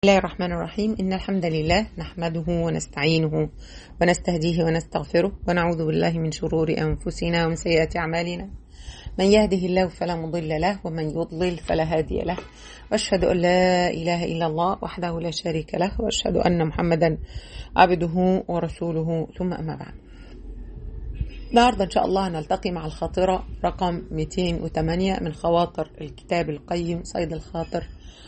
الله الرحمن الرحيم إن الحمد لله نحمده ونستعينه ونستهديه ونستغفره ونعوذ بالله من شرور أنفسنا ومن سيئات أعمالنا من يهده الله فلا مضل له ومن يضلل فلا هادي له وأشهد أن لا إله إلا الله وحده لا شريك له وأشهد أن محمدا عبده ورسوله ثم أما بعد النهارده إن شاء الله نلتقي مع الخاطرة رقم 208 من خواطر الكتاب القيم صيد الخاطر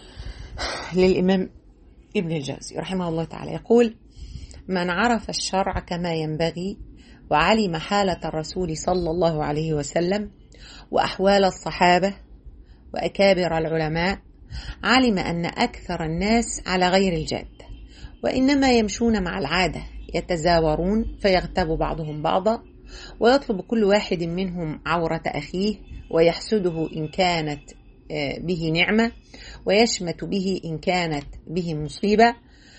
للإمام ابن الجوزي رحمه الله تعالى يقول من عرف الشرع كما ينبغي وعلم حالة الرسول صلى الله عليه وسلم وأحوال الصحابة وأكابر العلماء علم أن أكثر الناس على غير الجادة وإنما يمشون مع العادة يتزاورون فيغتاب بعضهم بعضا ويطلب كل واحد منهم عورة أخيه ويحسده إن كانت به نعمة ويشمت به إن كانت به مصيبة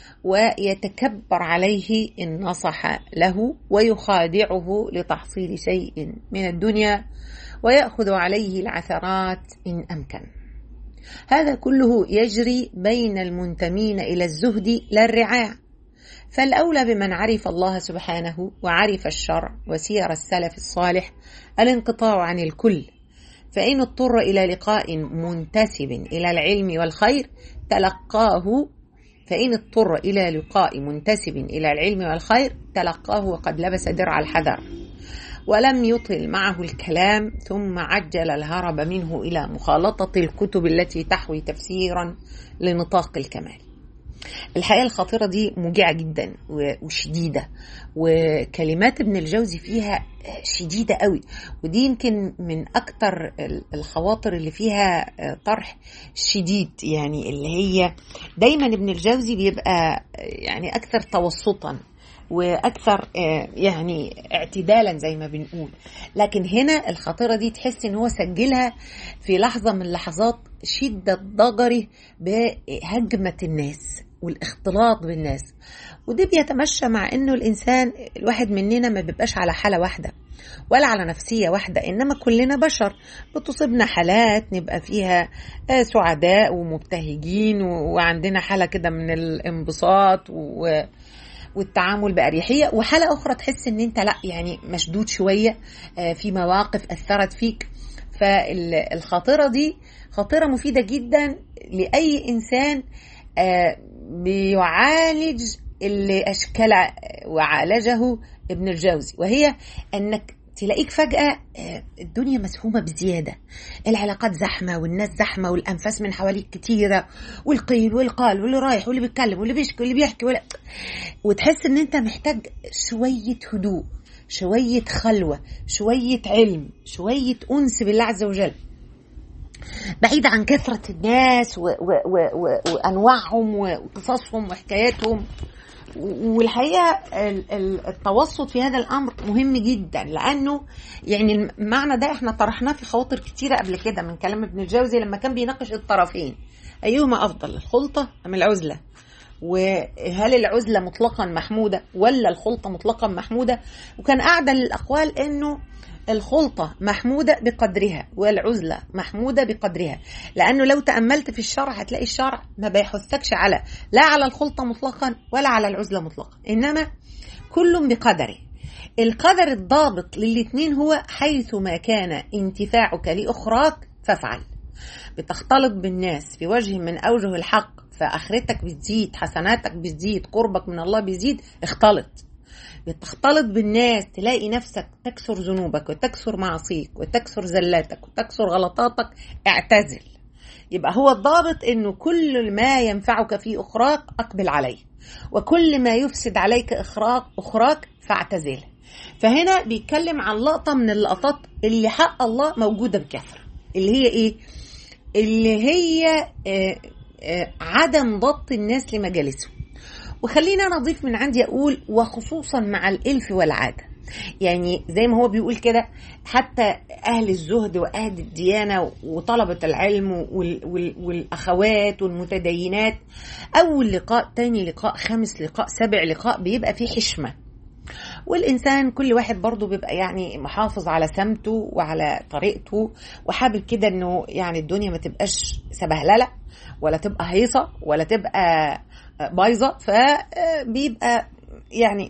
ويتكبر عليه إن نصح له ويخادعه لتحصيل شيء من الدنيا ويأخذ عليه العثرات إن أمكن هذا كله يجري بين المنتمين إلى الزهد لا الرعاع فالأولى بمن عرف الله سبحانه وعرف الشرع وسير السلف الصالح الانقطاع عن الكل فإن اضطر إلى لقاء منتسب إلى العلم والخير تلقاه فإن اضطر إلى لقاء منتسب إلى العلم والخير تلقاه وقد لبس درع الحذر ولم يطل معه الكلام ثم عجل الهرب منه إلى مخالطة الكتب التي تحوي تفسيرا لنطاق الكمال الحقيقة الخطيرة دي موجعة جدا وشديدة وكلمات ابن الجوزي فيها شديدة قوي ودي يمكن من أكتر الخواطر اللي فيها طرح شديد يعني اللي هي دايما ابن الجوزي بيبقى يعني أكثر توسطا واكثر يعني اعتدالا زي ما بنقول لكن هنا الخطيره دي تحس ان هو سجلها في لحظه من لحظات شده ضجره بهجمه الناس والاختلاط بالناس وده بيتمشى مع انه الانسان الواحد مننا ما بيبقاش على حاله واحده ولا على نفسيه واحده انما كلنا بشر بتصيبنا حالات نبقى فيها سعداء ومبتهجين وعندنا حاله كده من الانبساط و والتعامل بأريحية وحالة أخرى تحس إن أنت لأ يعني مشدود شوية في مواقف أثرت فيك فالخاطرة دي خاطرة مفيدة جدا لأي إنسان بيعالج اللي أشكل وعالجه ابن الجوزي وهي أنك تلاقيك فجأة الدنيا مسهومة بزيادة العلاقات زحمة والناس زحمة والأنفاس من حواليك كتيرة والقيل والقال واللي رايح واللي بيتكلم واللي بيشكي واللي بيحكي ولا وتحس ان انت محتاج شوية هدوء شوية خلوة شوية علم شوية أنس بالله عز وجل بعيد عن كثرة الناس و و و و وأنواعهم وقصصهم وحكاياتهم والحقيقه التوسط في هذا الامر مهم جدا لانه يعني المعنى ده احنا طرحناه في خواطر كتيره قبل كده من كلام ابن الجوزي لما كان بيناقش الطرفين ايهما افضل الخلطه ام العزله وهل العزله مطلقا محموده ولا الخلطه مطلقا محموده وكان اعدل الاقوال انه الخلطة محمودة بقدرها والعزلة محمودة بقدرها لأنه لو تأملت في الشرع هتلاقي الشرع ما بيحثكش على لا على الخلطة مطلقا ولا على العزلة مطلقا إنما كل بقدره القدر الضابط للاتنين هو حيث ما كان انتفاعك لأخراك فافعل بتختلط بالناس في وجه من أوجه الحق فآخرتك بتزيد حسناتك بتزيد قربك من الله بيزيد اختلط بتختلط بالناس تلاقي نفسك تكسر ذنوبك وتكسر معاصيك وتكسر زلاتك وتكسر غلطاتك اعتزل يبقى هو الضابط انه كل ما ينفعك في اخراك اقبل عليه وكل ما يفسد عليك اخراك اخراك فاعتزله فهنا بيتكلم عن لقطه من اللقطات اللي حق الله موجوده بكثره اللي هي ايه اللي هي آآ آآ عدم ضبط الناس لمجالسهم وخلينا انا اضيف من عندي اقول وخصوصا مع الالف والعاده يعني زي ما هو بيقول كده حتى اهل الزهد واهل الديانه وطلبه العلم والاخوات والمتدينات اول لقاء تاني لقاء خامس لقاء سابع لقاء بيبقى فيه حشمه والإنسان كل واحد برضه بيبقى يعني محافظ على سمته وعلى طريقته وحابب كده إنه يعني الدنيا ما تبقاش سبهللة ولا تبقى هيصة ولا تبقى بايظة فبيبقى يعني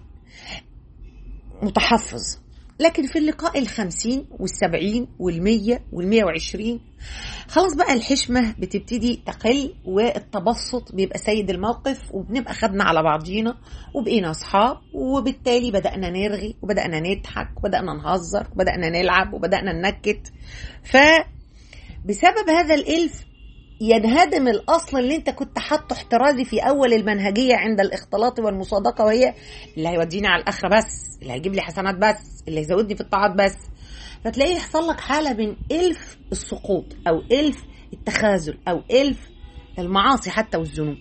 متحفظ لكن في اللقاء الخمسين والسبعين والمية والمية وعشرين خلاص بقى الحشمة بتبتدي تقل والتبسط بيبقى سيد الموقف وبنبقى خدنا على بعضينا وبقينا أصحاب وبالتالي بدأنا نرغي وبدأنا نضحك وبدأنا نهزر وبدأنا نلعب وبدأنا ننكت فبسبب هذا الإلف ينهدم الاصل اللي انت كنت حاطه احترازي في اول المنهجيه عند الاختلاط والمصادقه وهي اللي هيوديني على الاخره بس اللي هيجيب لي حسنات بس اللي هيزودني في الطاعات بس فتلاقيه يحصل لك حاله من الف السقوط او الف التخاذل او الف المعاصي حتى والذنوب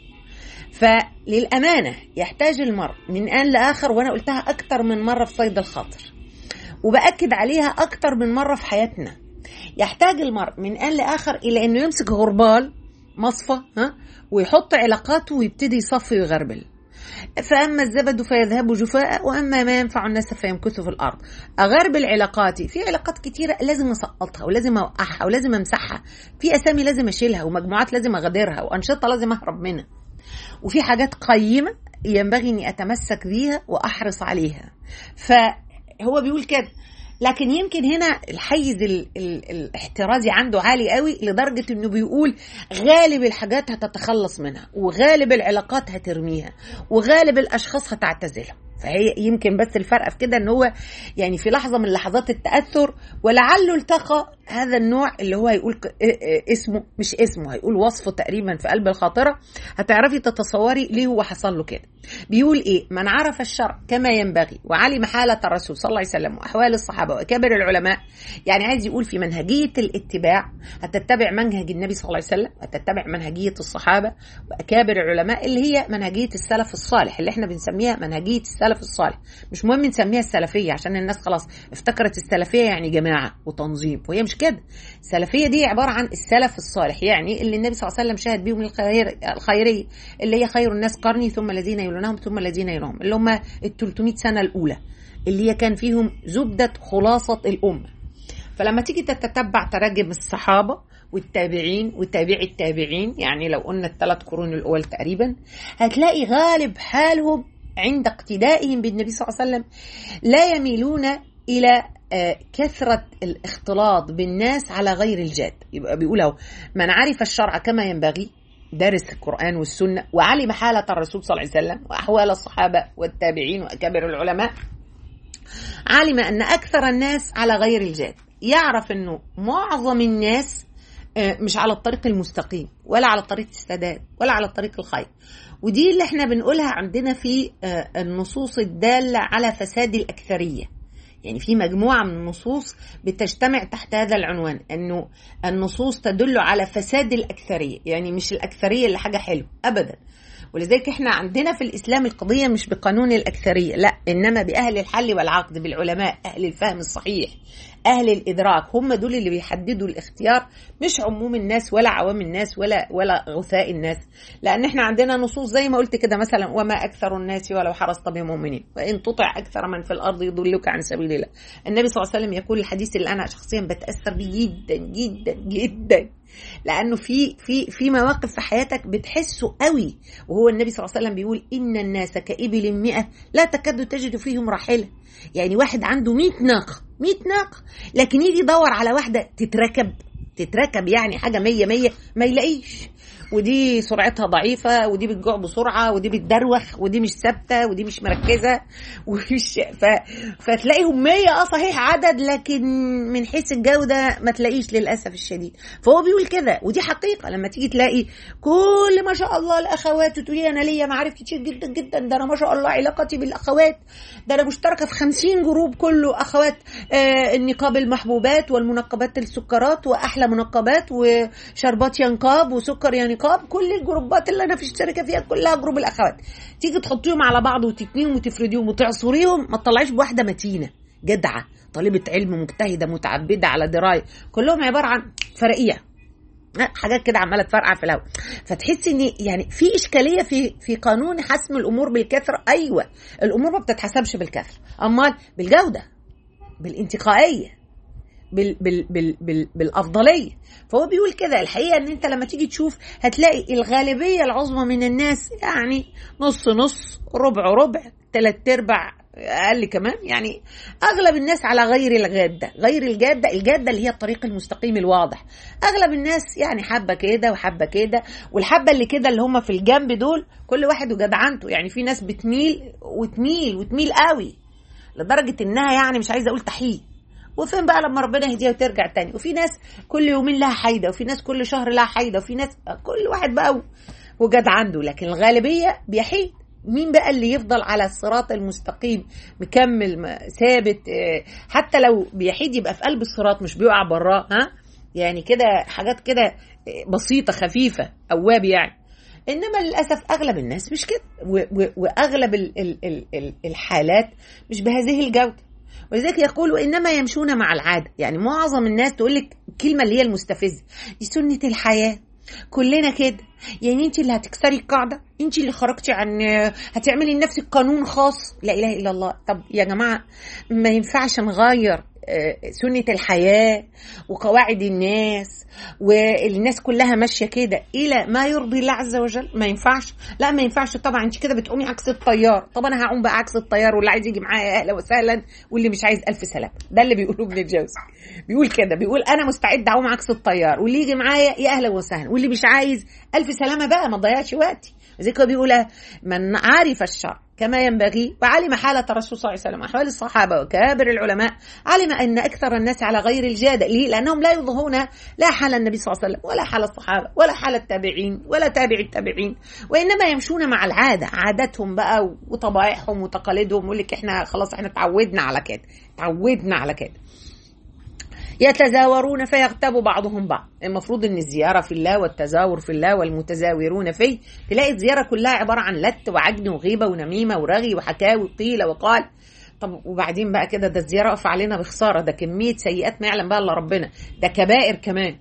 فللامانه يحتاج المرء من ان لاخر وانا قلتها اكتر من مره في صيد الخاطر وباكد عليها اكتر من مره في حياتنا يحتاج المرء من آن لآخر إلى أنه يمسك غربال مصفى ها ويحط علاقاته ويبتدي يصفي ويغربل فأما الزبد فيذهب جفاء وأما ما ينفع الناس فيمكث في الأرض أغربل علاقاتي في علاقات كتيرة لازم أسقطها ولازم أوقعها ولازم أمسحها في أسامي لازم أشيلها ومجموعات لازم أغادرها وأنشطة لازم أهرب منها وفي حاجات قيمة ينبغي أني أتمسك بيها وأحرص عليها فهو بيقول كده لكن يمكن هنا الحيز ال ال الاحترازي عنده عالي قوي لدرجة انه بيقول غالب الحاجات هتتخلص منها وغالب العلاقات هترميها وغالب الاشخاص هتعتزلها فهي يمكن بس الفرق في كده ان هو يعني في لحظه من لحظات التاثر ولعله التقى هذا النوع اللي هو هيقول اسمه مش اسمه هيقول وصفه تقريبا في قلب الخاطره هتعرفي تتصوري ليه هو حصل له كده بيقول ايه من عرف الشرع كما ينبغي وعلم حاله الرسول صلى الله عليه وسلم واحوال الصحابه واكابر العلماء يعني عايز يقول في منهجيه الاتباع هتتبع منهج النبي صلى الله عليه وسلم هتتبع منهجيه الصحابه واكابر العلماء اللي هي منهجيه السلف الصالح اللي احنا بنسميها منهجيه السلف الصالح مش مهم نسميها السلفيه عشان الناس خلاص افتكرت السلفيه يعني جماعه وتنظيم وهي مش كده السلفيه دي عباره عن السلف الصالح يعني اللي النبي صلى الله عليه وسلم شهد بيهم الخير الخيريه اللي هي خير الناس قرني ثم الذين يلونهم ثم الذين يلونهم اللي هم ال 300 سنه الاولى اللي هي كان فيهم زبده خلاصه الامه فلما تيجي تتتبع تراجم الصحابه والتابعين وتابعي التابعين يعني لو قلنا الثلاث قرون الاول تقريبا هتلاقي غالب حالهم عند اقتدائهم بالنبي صلى الله عليه وسلم لا يميلون الى كثرة الاختلاط بالناس على غير الجاد يبقى بيقولوا من عرف الشرع كما ينبغي دارس القرآن والسنة وعلم حالة الرسول صلى الله عليه وسلم وأحوال الصحابة والتابعين وأكابر العلماء علم أن أكثر الناس على غير الجاد يعرف أنه معظم الناس مش على الطريق المستقيم ولا على طريق السداد ولا على طريق الخير ودي اللي احنا بنقولها عندنا في النصوص الدالة على فساد الأكثرية يعني في مجموعة من النصوص بتجتمع تحت هذا العنوان أنه النصوص تدل على فساد الأكثرية يعني مش الأكثرية اللي حاجة حلوة أبدا ولذلك احنا عندنا في الإسلام القضية مش بقانون الأكثرية لا إنما بأهل الحل والعقد بالعلماء أهل الفهم الصحيح أهل الإدراك هم دول اللي بيحددوا الاختيار مش عموم الناس ولا عوام الناس ولا ولا غثاء الناس لأن احنا عندنا نصوص زي ما قلت كده مثلا وما أكثر الناس ولو حرصت بمؤمنين وإن تطع أكثر من في الأرض يضلك عن سبيل الله النبي صلى الله عليه وسلم يقول الحديث اللي أنا شخصيا بتأثر بيه جدا جدا جدا لانه في في في مواقف في حياتك بتحسه قوي وهو النبي صلى الله عليه وسلم بيقول ان الناس كابل مئة لا تكاد تجد فيهم راحله يعني واحد عنده 100 ناقه 100 ناقه لكن يجي يدور على واحده تتركب تتركب يعني حاجه 100 100 ما يلاقيش ودي سرعتها ضعيفه ودي بتجوع بسرعه ودي بتدروخ ودي مش ثابته ودي مش مركزه ومش ف... فتلاقيهم 100 اه صحيح عدد لكن من حيث الجوده ما تلاقيش للاسف الشديد فهو بيقول كده ودي حقيقه لما تيجي تلاقي كل ما شاء الله الاخوات وتقولي انا ليا معارف كتير جدا جدا ده انا ما شاء الله علاقتي بالاخوات ده انا مشتركه في 50 جروب كله اخوات آه النقاب المحبوبات والمنقبات السكرات واحلى منقبات وشربات ينقاب وسكر ينقاب نقاب كل الجروبات اللي انا في الشركه فيها كلها جروب الاخوات تيجي تحطيهم على بعض وتتنيهم وتفرديهم وتعصريهم ما تطلعيش بواحده متينه جدعه طالبه علم مجتهده متعبده على درايه كلهم عباره عن فرقيه حاجات كده عماله تفرقع في الهواء فتحس ان يعني في اشكاليه في في قانون حسم الامور بالكثره ايوه الامور ما بتتحسبش بالكثره امال بالجوده بالانتقائيه بال بال بال بال بالافضليه فهو بيقول كده الحقيقه ان انت لما تيجي تشوف هتلاقي الغالبيه العظمى من الناس يعني نص نص ربع ربع ثلاث ارباع اقل كمان يعني اغلب الناس على غير الجاده غير الجاده الجاده اللي هي الطريق المستقيم الواضح اغلب الناس يعني حبه كده وحبه كده والحبه اللي كده اللي هم في الجنب دول كل واحد وجدعنته يعني في ناس بتميل وتميل وتميل قوي لدرجه انها يعني مش عايزه اقول تحيي وفين بقى لما ربنا يهديها وترجع تاني وفي ناس كل يومين لها حايده وفي ناس كل شهر لها حايده وفي ناس كل واحد بقى وجد عنده لكن الغالبيه بيحيد مين بقى اللي يفضل على الصراط المستقيم مكمل ثابت حتى لو بيحيد يبقى في قلب الصراط مش بيقع براه ها يعني كده حاجات كده بسيطه خفيفه اواب يعني انما للاسف اغلب الناس مش كده واغلب ال ال ال الحالات مش بهذه الجوده ولذلك يقول انما يمشون مع العاده يعني معظم الناس تقول لك الكلمه اللي هي المستفزه دي سنه الحياه كلنا كده يعني انت اللي هتكسري القاعده انت اللي خرجتي عن هتعملي لنفسك قانون خاص لا اله الا الله طب يا جماعه ما ينفعش نغير سنة الحياة وقواعد الناس والناس كلها ماشية كده إلى ما يرضي الله عز وجل ما ينفعش لا ما ينفعش طبعا أنت كده بتقومي عكس التيار طب أنا هقوم بقى عكس التيار واللي عايز يجي معايا أهلا وسهلا واللي مش عايز ألف سلام ده اللي بيقولوه ابن الجوزي بيقول كده بيقول أنا مستعد أقوم عكس التيار واللي يجي معايا يا أهلا وسهلا واللي مش عايز ألف سلامة بقى ما تضيعش وقتي زي كده بيقول من عرف الشر كما ينبغي وعلم حالة الرسول صلى الله عليه وسلم أحوال الصحابة وكابر العلماء علم أن أكثر الناس على غير الجادة ليه؟ لأنهم لا يظهرون لا حال النبي صلى الله عليه وسلم ولا حال الصحابة ولا حال التابعين ولا تابع التابعين وإنما يمشون مع العادة عاداتهم بقى وطبائعهم وتقاليدهم يقول لك إحنا خلاص إحنا تعودنا على كده تعودنا على كده يتزاورون فيغتاب بعضهم بعض المفروض ان الزياره في الله والتزاور في الله والمتزاورون فيه تلاقي الزياره كلها عباره عن لت وعجن وغيبه ونميمه ورغي وحكاوي قيل وقال طب وبعدين بقى كده ده الزياره واقفه علينا بخساره ده كميه سيئات ما يعلم بها الا ربنا ده كبائر كمان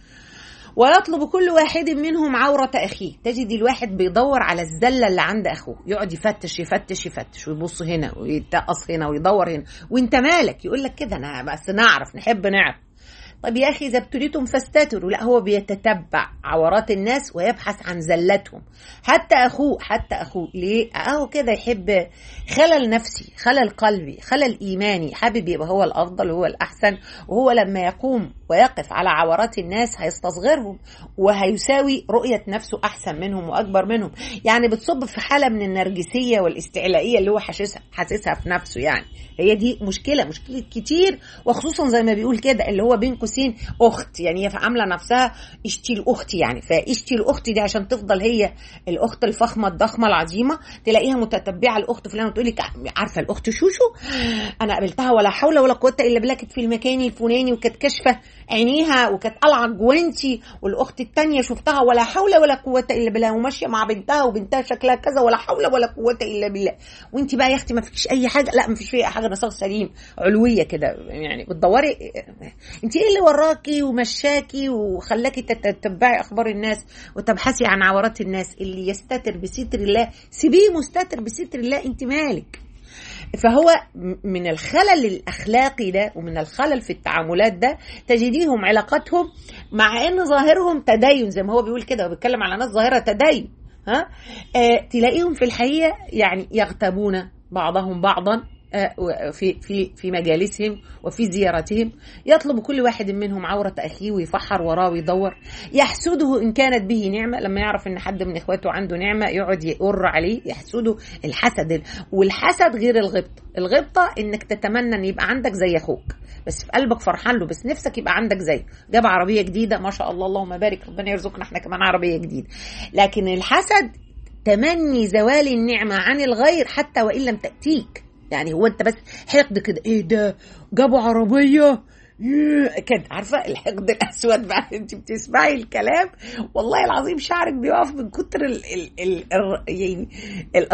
ويطلب كل واحد منهم عورة أخيه تجد الواحد بيدور على الزلة اللي عند أخوه يقعد يفتش يفتش يفتش ويبص هنا ويتقص هنا ويدور هنا وانت مالك يقول لك كده أنا بس نعرف نحب نعرف طب يا اخي اذا ابتليتم فاستتروا لا هو بيتتبع عورات الناس ويبحث عن زلتهم حتى اخوه حتى اخوه ليه اهو كده يحب خلل نفسي خلل قلبي خلل ايماني حابب يبقى هو الافضل هو الاحسن وهو لما يقوم ويقف على عورات الناس هيستصغرهم وهيساوي رؤية نفسه أحسن منهم وأكبر منهم يعني بتصب في حالة من النرجسية والاستعلائية اللي هو حاسسها حاسسها في نفسه يعني هي دي مشكلة مشكلة كتير وخصوصا زي ما بيقول كده اللي هو بين قوسين أخت يعني هي عاملة نفسها اشتي الأخت يعني فاشتي الأخت دي عشان تفضل هي الأخت الفخمة الضخمة العظيمة تلاقيها متتبعة الأخت فلانة وتقول لك عارفة الأخت شوشو أنا قابلتها ولا حول ولا قوة إلا بالله كانت في المكان الفلاني وكانت كاشفة عينيها وكانت قلعه جوانتي والاخت التانية شفتها ولا حول ولا قوه الا بالله وماشيه مع بنتها وبنتها شكلها كذا ولا حول ولا قوه الا بالله وانت بقى يا اختي ما فيش اي حاجه لا ما فيش فيها حاجه نصاغ سليم علويه كده يعني بتدوري انت ايه اللي وراكي ومشاكي وخلاكي تتبعي اخبار الناس وتبحثي عن عورات الناس اللي يستتر بستر الله سيبيه مستتر بستر الله انت مالك فهو من الخلل الاخلاقي ده ومن الخلل في التعاملات ده تجديهم علاقاتهم مع ان ظاهرهم تدين زي ما هو بيقول كده وبيتكلم على ناس ظاهره تدين ها آه تلاقيهم في الحقيقه يعني يغتابون بعضهم بعضا في في في مجالسهم وفي زيارتهم يطلب كل واحد منهم عورة أخيه ويفحر وراه ويدور يحسده إن كانت به نعمة لما يعرف إن حد من إخواته عنده نعمة يقعد يقر عليه يحسده الحسد والحسد غير الغبطة الغبطة إنك تتمنى إن يبقى عندك زي أخوك بس في قلبك فرحان له بس نفسك يبقى عندك زيه جاب عربية جديدة ما شاء الله اللهم بارك ربنا يرزقنا احنا كمان عربية جديدة لكن الحسد تمني زوال النعمة عن الغير حتى وإن لم تأتيك يعني هو انت بس حقد كده ايه ده جابوا عربيه كده عارفه الحقد الاسود بقى انت بتسمعي الكلام والله العظيم شعرك بيقف من كتر ال ال ال ال يعني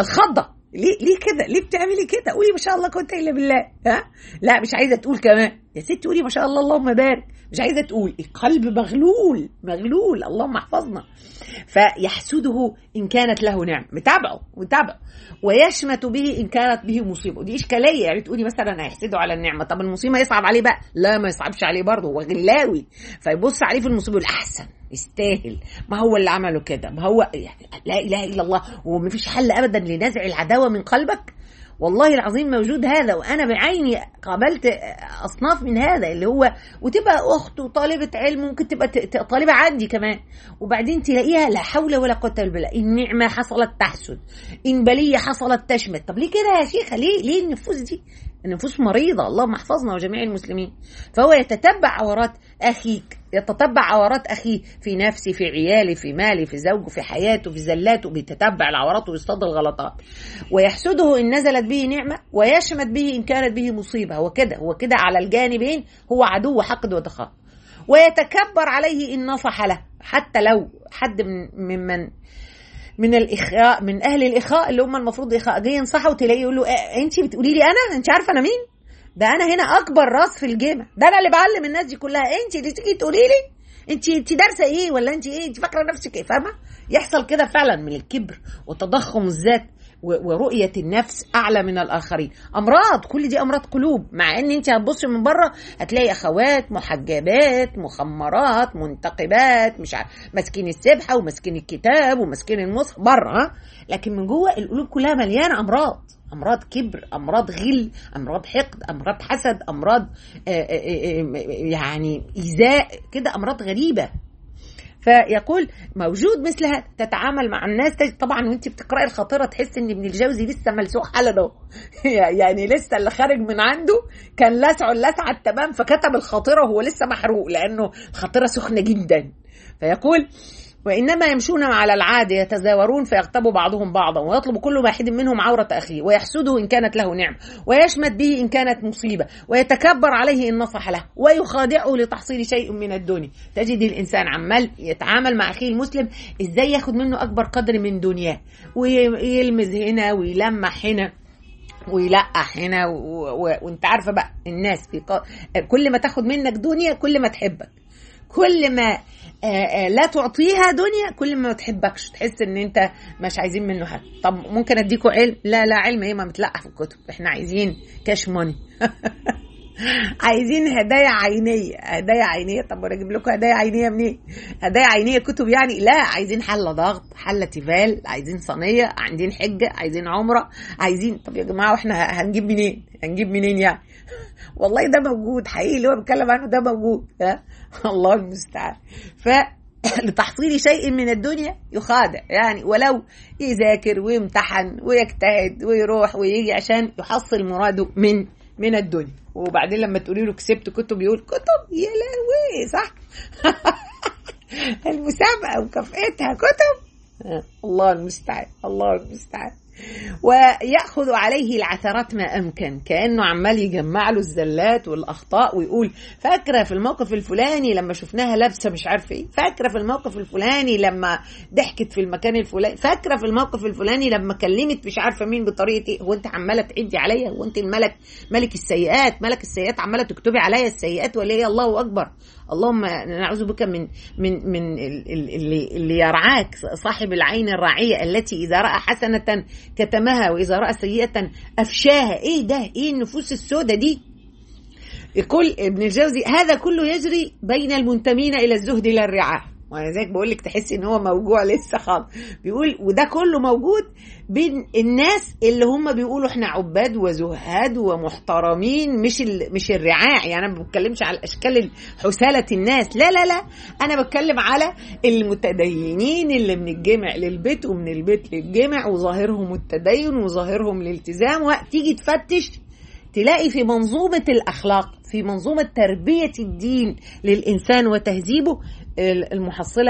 الخضه ليه ليه كده ليه بتعملي كده قولي ما شاء الله كنت الا بالله ها لا مش عايزه تقول كمان يا ست قولي ما شاء الله اللهم بارك مش عايزه تقول القلب مغلول مغلول اللهم احفظنا فيحسده ان كانت له نعم متابعه متابعه ويشمت به ان كانت به مصيبه ودي اشكاليه يعني تقولي مثلا هيحسده على النعمه طب المصيبه يصعب عليه بقى لا ما يصعبش عليه برضه هو غلاوي فيبص عليه في المصيبه الاحسن يستاهل ما هو اللي عمله كده ما هو لا اله الا الله ومفيش حل ابدا لنزع العداوه من قلبك والله العظيم موجود هذا وانا بعيني قابلت اصناف من هذا اللي هو وتبقى اخت وطالبه علم ممكن تبقى طالبه عندي كمان وبعدين تلاقيها لا حول ولا قوه الا بالله النعمه حصلت تحسد ان بليه حصلت تشمت طب ليه كده يا شيخه ليه ليه النفوس دي النفوس مريضة اللهم احفظنا وجميع المسلمين فهو يتتبع عورات أخيك يتتبع عورات أخيه في نفسه في عياله في ماله في زوجه في حياته في زلاته بيتتبع العورات ويصطاد الغلطات ويحسده إن نزلت به نعمة ويشمت به إن كانت به مصيبة هو كده هو كده على الجانبين هو عدو حقد وتخاف ويتكبر عليه إن نصح له حتى لو حد من ممن من الاخاء من اهل الاخاء اللي هم المفروض اخاء جاي ينصحوا تلاقيه يقول له إيه انت بتقولي لي انا انت عارفه انا مين ده انا هنا اكبر راس في الجامع ده انا اللي بعلم الناس دي كلها انت اللي تيجي تقولي لي انت انت دارسه ايه ولا انت ايه انت فاكره نفسك ايه فاهمه يحصل كده فعلا من الكبر وتضخم الذات ورؤية النفس أعلى من الآخرين أمراض كل دي أمراض قلوب مع أن أنت هتبص من بره هتلاقي أخوات محجبات مخمرات منتقبات مش عارف ماسكين السبحة وماسكين الكتاب وماسكين المصحف بره لكن من جوه القلوب كلها مليانة أمراض امراض كبر امراض غل امراض حقد امراض حسد امراض يعني ايذاء كده امراض غريبه فيقول موجود مثل هذا تتعامل مع الناس طبعا وانت بتقراي الخاطره تحس ان ابن الجوزي لسه ملسوع حلده يعني لسه اللي خارج من عنده كان لسعه اللسعه التمام فكتب الخاطره وهو لسه محروق لانه الخاطره سخنه جدا فيقول وإنما يمشون على العادة يتزاورون فيغتابوا بعضهم بعضا ويطلب كل واحد منهم عورة أخيه ويحسده إن كانت له نعمة ويشمت به إن كانت مصيبة ويتكبر عليه إن نصح له ويخادعه لتحصيل شيء من الدنيا تجد الإنسان عمال يتعامل مع أخيه المسلم إزاي ياخد منه أكبر قدر من دنياه ويلمز هنا ويلمح هنا ويلقح هنا و... و... وانت عارفه بقى الناس في ق... كل ما تاخد منك دنيا كل ما تحبك كل ما آآ آآ لا تعطيها دنيا كل ما تحبكش تحس ان انت مش عايزين منه حاجه طب ممكن اديكوا علم لا لا علم ايه ما متلقح في الكتب احنا عايزين كاش ماني عايزين هدايا عينيه هدايا عينيه طب وانا اجيب لكم هدايا عينيه منين هدايا عينيه كتب يعني لا عايزين حله ضغط حله تيفال عايزين صينيه عايزين حجه عايزين عمره عايزين طب يا جماعه واحنا هنجيب منين هنجيب منين يعني والله ده موجود حقيقي اللي هو بيتكلم عنه ده موجود ها الله المستعان ف لتحصيل شيء من الدنيا يخادع يعني ولو يذاكر ويمتحن ويجتهد ويروح ويجي عشان يحصل مراده من من الدنيا وبعدين لما تقولي له كسبت كتب يقول كتب يا لهوي صح المسابقه وكافئتها كتب الله المستعان الله المستعان ويأخذ عليه العثرات ما أمكن كأنه عمال يجمع له الزلات والأخطاء ويقول فاكرة في الموقف الفلاني لما شفناها لابسة مش عارفة إيه فاكرة في الموقف الفلاني لما ضحكت في المكان الفلاني فاكرة في الموقف الفلاني لما كلمت مش عارفة مين بطريقة إيه هو أنت عمالة تعدي عليا هو أنت الملك ملك السيئات ملك السيئات عمالة تكتبي عليا السيئات ولا إيه الله أكبر اللهم نعوذ بك من من من اللي اللي يرعاك صاحب العين الراعيه التي اذا راى حسنه كتمها واذا راى سيئه افشاها ايه ده ايه النفوس السوداء دي يقول ابن الجوزي هذا كله يجري بين المنتمين الى الزهد لا الرعاه ولذلك بقول لك تحسي ان هو موجوع لسه خالص بيقول وده كله موجود بين الناس اللي هم بيقولوا احنا عباد وزهاد ومحترمين مش ال... مش الرعاع يعني انا ما بتكلمش على اشكال حساله الناس لا لا لا انا بتكلم على المتدينين اللي من الجامع للبيت ومن البيت للجامع وظاهرهم التدين وظاهرهم الالتزام وتيجي تفتش تلاقي في منظومة الأخلاق في منظومة تربية الدين للإنسان وتهذيبه المحصلة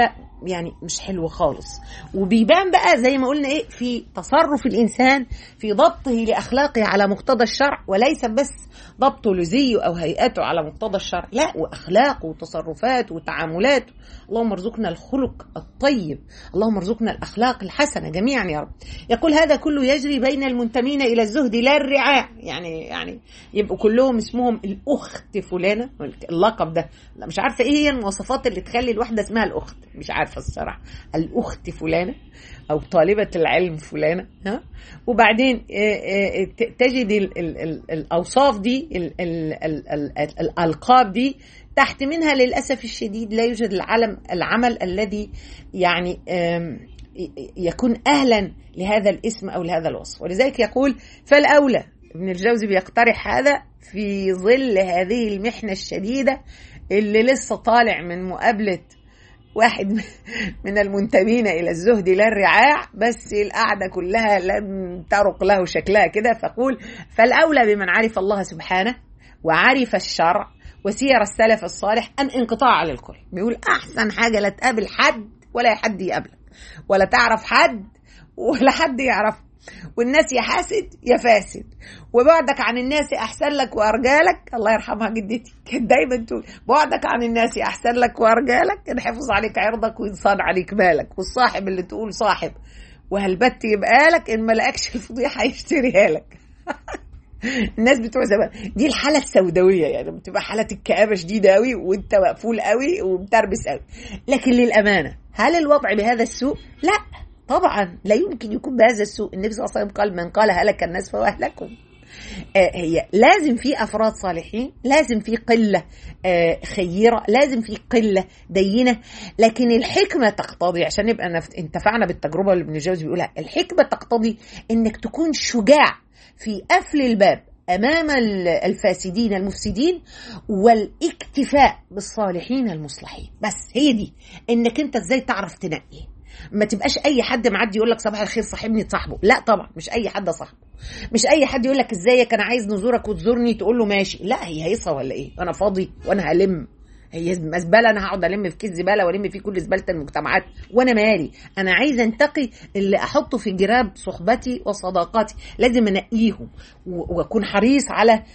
يعني مش حلو خالص وبيبان بقى زي ما قلنا ايه في تصرف الانسان في ضبطه لاخلاقه على مقتضى الشرع وليس بس ضبطه لزيه او هيئته على مقتضى الشرع لا واخلاقه وتصرفاته وتعاملاته اللهم ارزقنا الخلق الطيب اللهم ارزقنا الاخلاق الحسنه جميعا يا رب يقول هذا كله يجري بين المنتمين الى الزهد لا الرعاع يعني يعني يبقوا كلهم اسمهم الاخت فلانه اللقب ده لا مش عارفه ايه هي المواصفات اللي تخلي الواحده اسمها الاخت مش عارفه الصراحه الاخت فلانه او طالبه العلم فلانه ها وبعدين تجد ال ال ال الاوصاف دي ال ال ال ال الالقاب دي تحت منها للاسف الشديد لا يوجد العلم العمل الذي يعني يكون اهلا لهذا الاسم او لهذا الوصف ولذلك يقول فالاولى ابن الجوزي بيقترح هذا في ظل هذه المحنه الشديده اللي لسه طالع من مقابله واحد من المنتمين الى الزهد لا الرعاع بس القعده كلها لم ترق له شكلها كده فقول فالاولى بمن عرف الله سبحانه وعرف الشرع وسير السلف الصالح ان انقطاع على الكل بيقول احسن حاجه لا تقابل حد ولا حد يقابلك ولا تعرف حد ولا حد يعرفك والناس يا حاسد يا فاسد وبعدك عن الناس احسن لك وارجالك الله يرحمها جدتي كانت دايما تقول بعدك عن الناس احسن لك وارجالك ينحفظ عليك عرضك وينصان عليك مالك والصاحب اللي تقول صاحب وهالبت يبقى لك ان ما لقاكش الفضيحه هيشتريها لك الناس بتوع زمان دي الحاله السوداويه يعني بتبقى حاله الكآبه شديده قوي وانت مقفول قوي ومتربس قوي لكن للامانه هل الوضع بهذا السوء؟ لا طبعا لا يمكن يكون بهذا السوء النبي صلى الله عليه وسلم قال من قال هلك الناس فهو اهلكم آه هي لازم في افراد صالحين لازم في قله آه خيره لازم في قله دينه لكن الحكمه تقتضي عشان نبقى انتفعنا بالتجربه اللي ابن الجوزي بيقولها الحكمه تقتضي انك تكون شجاع في قفل الباب امام الفاسدين المفسدين والاكتفاء بالصالحين المصلحين بس هي دي انك انت ازاي تعرف تنقي ما تبقاش اي حد معدي يقول لك صباح الخير صاحبني تصاحبه لا طبعا مش اي حد صاحبه مش اي حد يقول لك ازيك انا عايز نزورك وتزورني تقول له ماشي لا هي هيصه ولا ايه انا فاضي وانا هلم هي زباله انا هقعد الم في كيس زباله والم فيه كل زباله المجتمعات وانا مالي انا عايز انتقي اللي احطه في جراب صحبتي وصداقاتي لازم انقيهم واكون حريص على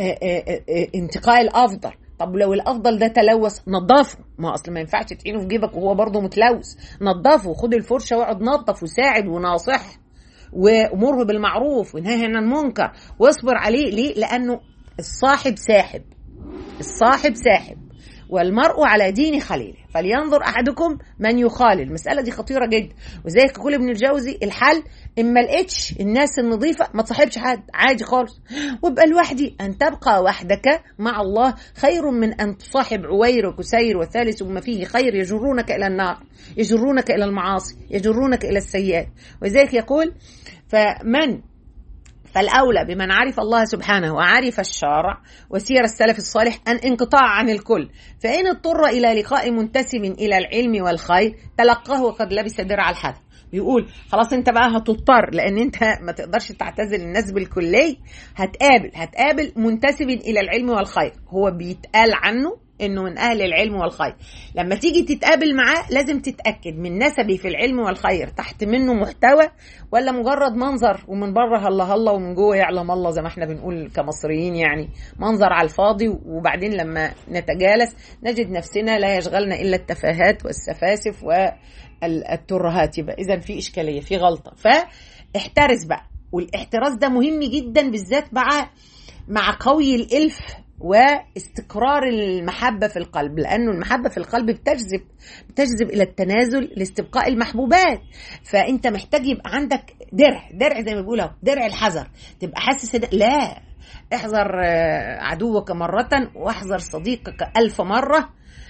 انتقاء الافضل طب لو الافضل ده تلوث نظفه ما اصل ما ينفعش تعينه في جيبك وهو برضه متلوث نظفه خد الفرشه واقعد نظف وساعد وناصح وامره بالمعروف ونهي عن المنكر واصبر عليه ليه لانه الصاحب ساحب الصاحب ساحب والمرء على دين خليله فلينظر احدكم من يخالل المساله دي خطيره جدا وزيك يقول ابن الجوزي الحل اما لقيتش الناس النظيفه ما تصاحبش حد عادي خالص وابقى لوحدي ان تبقى وحدك مع الله خير من ان تصاحب عوير وكسير وثالث ما فيه خير يجرونك الى النار يجرونك الى المعاصي يجرونك الى السيئات ولذلك يقول فمن فالأولى بمن عرف الله سبحانه وعرف الشارع وسير السلف الصالح أن انقطاع عن الكل فإن اضطر إلى لقاء منتسب إلى العلم والخير تلقاه وقد لبس درع الحذر بيقول خلاص انت بقى هتضطر لان انت ما تقدرش تعتزل الناس بالكلي هتقابل هتقابل منتسب الى العلم والخير هو بيتقال عنه انه من اهل العلم والخير لما تيجي تتقابل معاه لازم تتاكد من نسبي في العلم والخير تحت منه محتوى ولا مجرد منظر ومن بره الله الله ومن جوه يعلم الله زي ما احنا بنقول كمصريين يعني منظر على الفاضي وبعدين لما نتجالس نجد نفسنا لا يشغلنا الا التفاهات والسفاسف والترهات يبقى اذا في اشكاليه في غلطه فاحترس بقى والاحتراس ده مهم جدا بالذات مع مع قوي الالف واستقرار المحبة في القلب لأنه المحبة في القلب بتجذب بتجذب إلى التنازل لاستبقاء المحبوبات فأنت محتاج يبقى عندك درع درع زي ما بيقولوا درع الحذر تبقى حاسس لا احذر عدوك مرة واحذر صديقك ألف مرة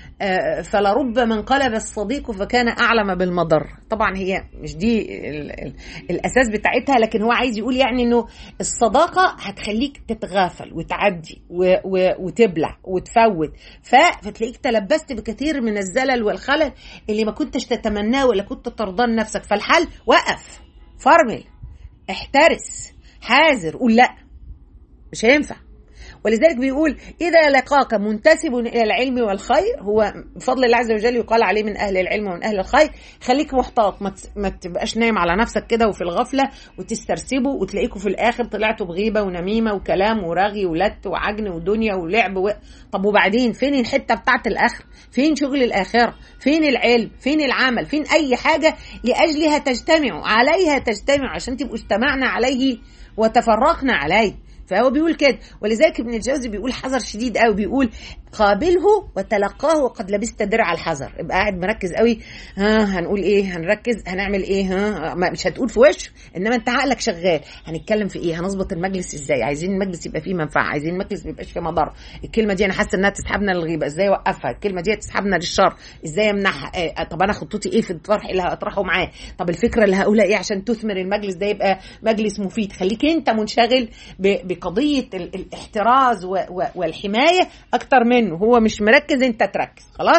فلرب من قلب الصديق فكان اعلم بالمضر طبعا هي مش دي ال ال الاساس بتاعتها لكن هو عايز يقول يعني انه الصداقه هتخليك تتغافل وتعدي و و وتبلع وتفوت فتلاقيك تلبست بكثير من الزلل والخلل اللي ما كنتش تتمناه ولا كنت ترضى نفسك فالحل وقف فرمل احترس حاذر قول لا مش هينفع ولذلك بيقول اذا لقاك منتسب الى العلم والخير هو بفضل الله عز وجل يقال عليه من اهل العلم ومن اهل الخير خليك محتاط ما ت- ما تبقاش نايم على نفسك كده وفي الغفله وتسترسبوا وتلاقيكوا في الاخر طلعتوا بغيبه ونميمه وكلام ورغي ولت وعجن ودنيا ولعب و... طب وبعدين فين الحته بتاعت الاخر فين شغل الاخره فين العلم فين العمل فين اي حاجه لاجلها تجتمعوا عليها تجتمعوا عشان تبقوا اجتمعنا عليه وتفرقنا عليه فهو بيقول كده ولذلك ابن الجوزي بيقول حذر شديد قوي بيقول قابله وتلقاه وقد لبست درع الحذر يبقى قاعد مركز قوي ها هنقول ايه هنركز هنعمل ايه ها ما- مش هتقول في وشه انما انت عقلك شغال هنتكلم في ايه هنظبط المجلس ازاي عايزين المجلس يبقى فيه منفعه عايزين المجلس ما يبقاش فيه مضر الكلمه دي انا حاسه انها تسحبنا للغيبه ازاي اوقفها الكلمه دي تسحبنا للشر ازاي امنعها إيه طب انا خطتي ايه في الطرح اللي هطرحه معاه طب الفكره اللي هقولها ايه عشان تثمر المجلس ده يبقى مجلس مفيد خليك انت منشغل ب- بقضيه ال- الاحتراز و- و- والحمايه اكتر منه هو مش مركز انت تركز خلاص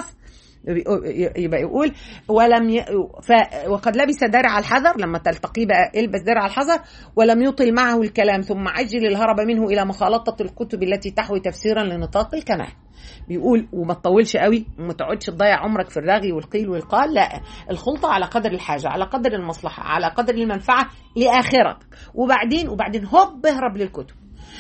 يبقى يقول ولم ي... ف... وقد لبس درع الحذر لما تلتقيه بقى البس درع الحذر ولم يطل معه الكلام ثم عجل الهرب منه الى مخالطه الكتب التي تحوي تفسيرا لنطاق الكمال بيقول وما تطولش قوي وما تقعدش تضيع عمرك في الرغي والقيل والقال لا الخلطه على قدر الحاجه على قدر المصلحه على قدر المنفعه لاخرتك وبعدين وبعدين هوب اهرب للكتب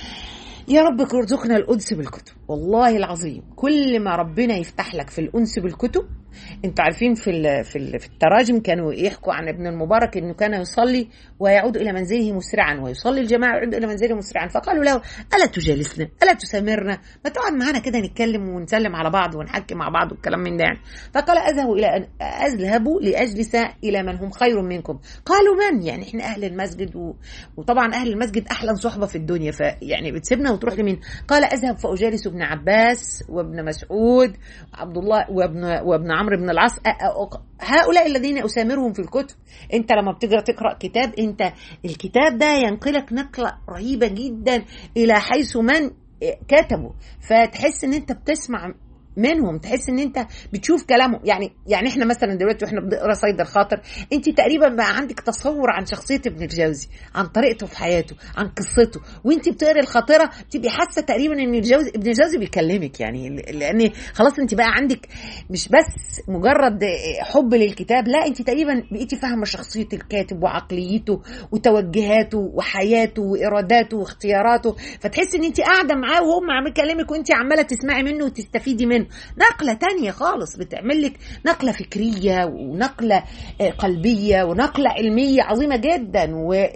يا رب ارزقنا الانس بالكتب والله العظيم كل ما ربنا يفتح لك في الانس بالكتب انتوا عارفين في ال في, ال في التراجم كانوا يحكوا عن ابن المبارك انه كان يصلي ويعود الى منزله مسرعا ويصلي الجماعه ويعود الى منزله مسرعا فقالوا له الا تجالسنا الا تسامرنا ما تقعد معانا كده نتكلم ونسلم على بعض ونحكي مع بعض والكلام من ده يعني فقال اذهب الى أن اذهب لاجلس الى من هم خير منكم قالوا من يعني احنا اهل المسجد و... وطبعا اهل المسجد احلى صحبه في الدنيا فيعني بتسيبنا وتروح لمين قال اذهب فاجالس ابن عباس وابن مسعود وعبد الله وابن وابن عمرو بن العاص أ- أ- هؤلاء الذين اسامرهم في الكتب انت لما بتقرا تقرا كتاب انت الكتاب ده ينقلك نقله رهيبه جدا الى حيث من كتبوا فتحس ان انت بتسمع منهم تحس ان انت بتشوف كلامهم يعني يعني احنا مثلا دلوقتي واحنا بنقرا صيد الخاطر انت تقريبا بقى عندك تصور عن شخصيه ابن الجوزي عن طريقته في حياته عن قصته وانت بتقري الخاطره بتبقي حاسه تقريبا ان الجوزي ابن الجوزي بيكلمك يعني لان خلاص انت بقى عندك مش بس مجرد حب للكتاب لا انت تقريبا بقيتي فاهمه شخصيه الكاتب وعقليته وتوجهاته وحياته واراداته واختياراته فتحس ان انت قاعده معاه وهو عم بيكلمك وانت عماله تسمعي منه وتستفيدي منه نقله تانية خالص بتعمل لك نقله فكريه ونقله آه، قلبيه ونقله علميه عظيمه جدا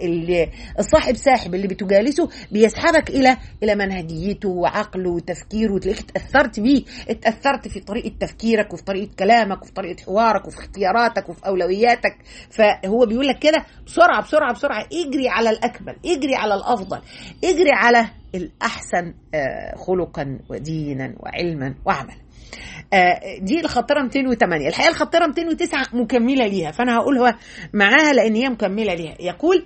والصاحب ساحب اللي بتجالسه بيسحبك الى الى منهجيته وعقله وتفكيره وتلاقيك اتاثرت بيه اتاثرت في طريقه تفكيرك وفي طريقه كلامك وفي طريقه حوارك وفي اختياراتك وفي اولوياتك فهو بيقول لك كده بسرعه بسرعه بسرعه اجري على الاكمل اجري على الافضل اجري على الاحسن آه، خلقا ودينا وعلما وعملا آه، دي الخطيره 208 الحقيقه الخطيره 209 مكمله ليها فانا هقول هو معاها لان هي مكمله ليها يقول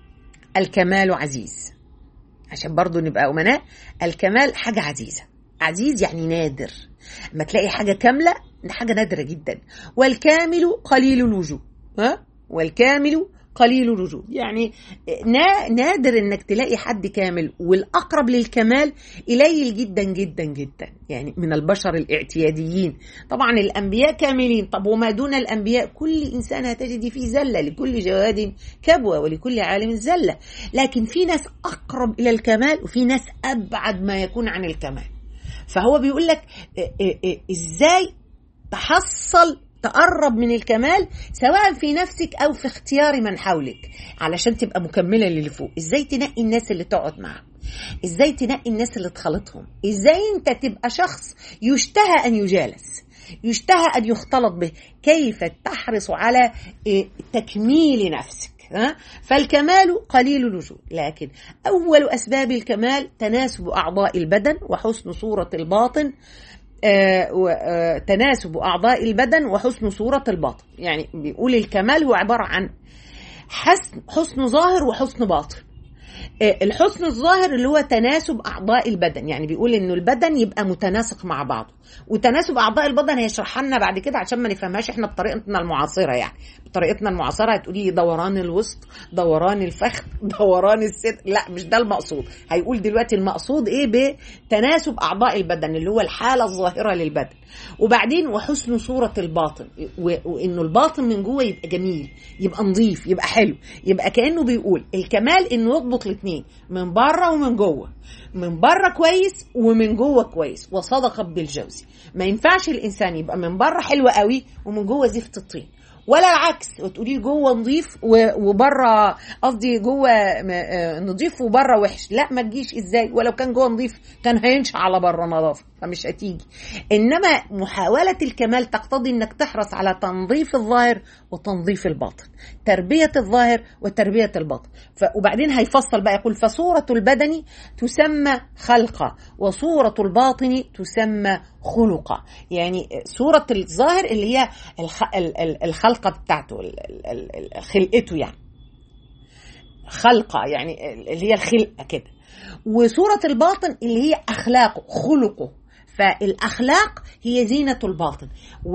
الكمال عزيز عشان برضو نبقى امناء الكمال حاجه عزيزه عزيز يعني نادر اما تلاقي حاجه كامله حاجه نادره جدا والكامل قليل الوجود ها والكامل قليل الوجود يعني نا- نادر انك تلاقي حد كامل والاقرب للكمال قليل جدا جدا جدا يعني من البشر الاعتياديين طبعا الانبياء كاملين طب وما دون الانبياء كل انسان هتجد فيه زله لكل جواد كبوه ولكل عالم زله لكن في ناس اقرب الى الكمال وفي ناس ابعد ما يكون عن الكمال فهو بيقول لك إيه إيه إيه ازاي تحصل تقرب من الكمال سواء في نفسك او في اختيار من حولك علشان تبقى مكمله للي فوق ازاي تنقي الناس اللي تقعد معاهم ازاي تنقي الناس اللي تخالطهم ازاي انت تبقى شخص يشتهى ان يجالس يشتهى ان يختلط به كيف تحرص على إيه، تكميل نفسك ها؟ فالكمال قليل الوجود لكن أول أسباب الكمال تناسب أعضاء البدن وحسن صورة الباطن آه، و- آه، تناسب أعضاء البدن وحسن صورة الباطن يعني بيقول الكمال هو عبارة عن حسن حسن ظاهر وحسن باطن آه، الحسن الظاهر اللي هو تناسب اعضاء البدن يعني بيقول انه البدن يبقى متناسق مع بعضه وتناسب اعضاء البدن هيشرحها لنا بعد كده عشان ما نفهمهاش احنا بطريقتنا المعاصره يعني بطريقتنا المعاصره هتقولي لي دوران الوسط دوران الفخذ دوران الصدر لا مش ده المقصود هيقول دلوقتي المقصود ايه بتناسب اعضاء البدن اللي هو الحاله الظاهره للبدن وبعدين وحسن صوره الباطن و- وانه الباطن من جوه يبقى جميل يبقى نظيف يبقى حلو يبقى كانه بيقول الكمال انه يضبط الاثنين من بره ومن جوه من بره كويس ومن جوه كويس وصدق ابن الجوزي ما ينفعش الانسان يبقى من بره حلو قوي ومن جوه زفت الطين ولا العكس وتقولي جوه نظيف و- وبره قصدي جوه م- آه، نظيف وبره وحش لا ما تجيش ازاي ولو كان جوه نظيف كان هينشا على بره نظافه فمش هتيجي انما محاوله الكمال تقتضي انك تحرص على تنظيف الظاهر وتنظيف الباطن تربيه الظاهر وتربيه الباطن ف... وبعدين هيفصل بقى يقول فصوره البدن تسمى خلقه وصوره الباطن تسمى خلقه يعني صوره الظاهر اللي هي الخ... ال- ال- الخلقه بتاعته ال- ال- ال- خلقته يعني خلقه يعني اللي هي الخلقه كده وصورة الباطن اللي هي أخلاقه خلقه فالأخلاق هي زينة الباطن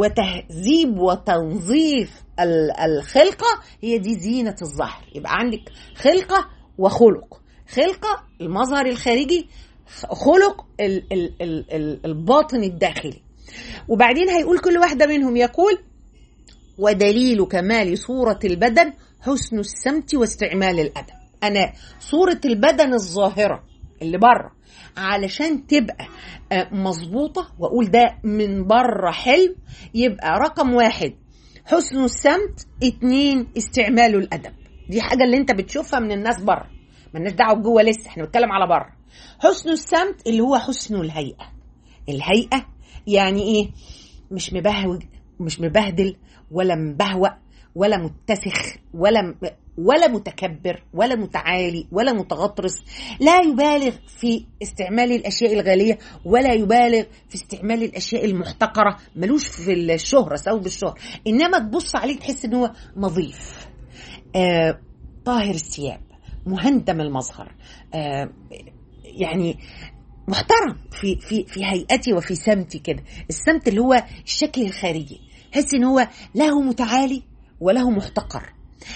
وتهذيب وتنظيف ال- الخلقة هي دي زينة الظهر يبقى عندك خلقة وخلق خلقة المظهر الخارجي خلق ال- ال- ال- ال- الباطن الداخلي وبعدين هيقول كل واحدة منهم يقول ودليل كمال صورة البدن حسن السمت واستعمال الأدب أنا صورة البدن الظاهرة اللي بره علشان تبقى آه، مظبوطة وأقول ده من بره حلو يبقى رقم واحد حسن السمت اتنين استعمال الأدب دي حاجة اللي انت بتشوفها من الناس بره مالناش دعوة جوه لسه احنا بنتكلم على بره حسن السمت اللي هو حسن الهيئة الهيئة يعني ايه مش مبهوج مش مبهدل ولا مبهوأ ولا متسخ ولا م- ولا متكبر ولا متعالي ولا متغطرس لا يبالغ في استعمال الاشياء الغاليه ولا يبالغ في استعمال الاشياء المحتقره ملوش في الشهره ثوب الشهره انما تبص عليه تحس ان هو نظيف آه طاهر الثياب مهندم المظهر آه يعني محترم في في في هيئتي وفي سمتي كده السمت اللي هو الشكل الخارجي حس ان هو له متعالي وله محتقر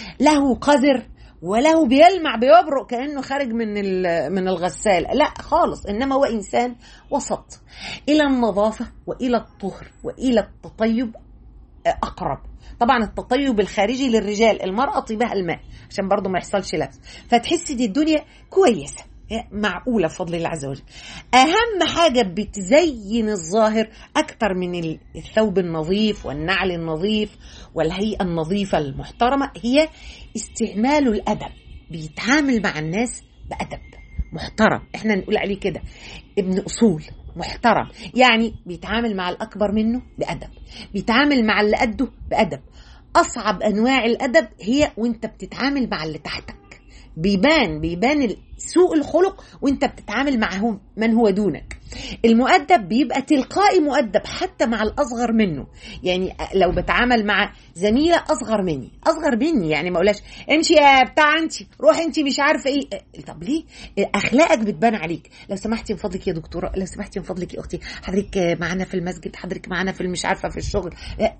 له قذر وله بيلمع بيبرق كانه خارج من ال- من الغسال لا خالص انما هو انسان وسط الى النظافه والى الطهر والى التطيب اقرب طبعا التطيب الخارجي للرجال المرأة طيبها الماء عشان برضو ما يحصلش لبس فتحس دي الدنيا كويسة هي معقولة بفضل الله عز وجل أهم حاجة بتزين الظاهر أكتر من ال- الثوب النظيف والنعل النظيف والهيئة النظيفة المحترمة هي استعمال الأدب بيتعامل مع الناس بأدب محترم احنا نقول عليه كده ابن أصول محترم يعني بيتعامل مع الأكبر منه بأدب بيتعامل مع اللي قده بأدب أصعب أنواع الأدب هي وانت بتتعامل مع اللي تحتك بيبان بيبان ال- سوء الخلق وانت بتتعامل معه من هو دونك المؤدب بيبقى تلقائي مؤدب حتى مع الأصغر منه يعني لو بتعامل مع زميلة أصغر مني أصغر مني يعني ما أقولهاش امشي يا بتاع انت روح انت مش عارفة ايه طب ليه أخلاقك بتبان عليك لو سمحتي من فضلك يا دكتورة لو سمحتي من فضلك يا أختي حضرتك معانا في المسجد حضرتك معانا في مش عارفة في الشغل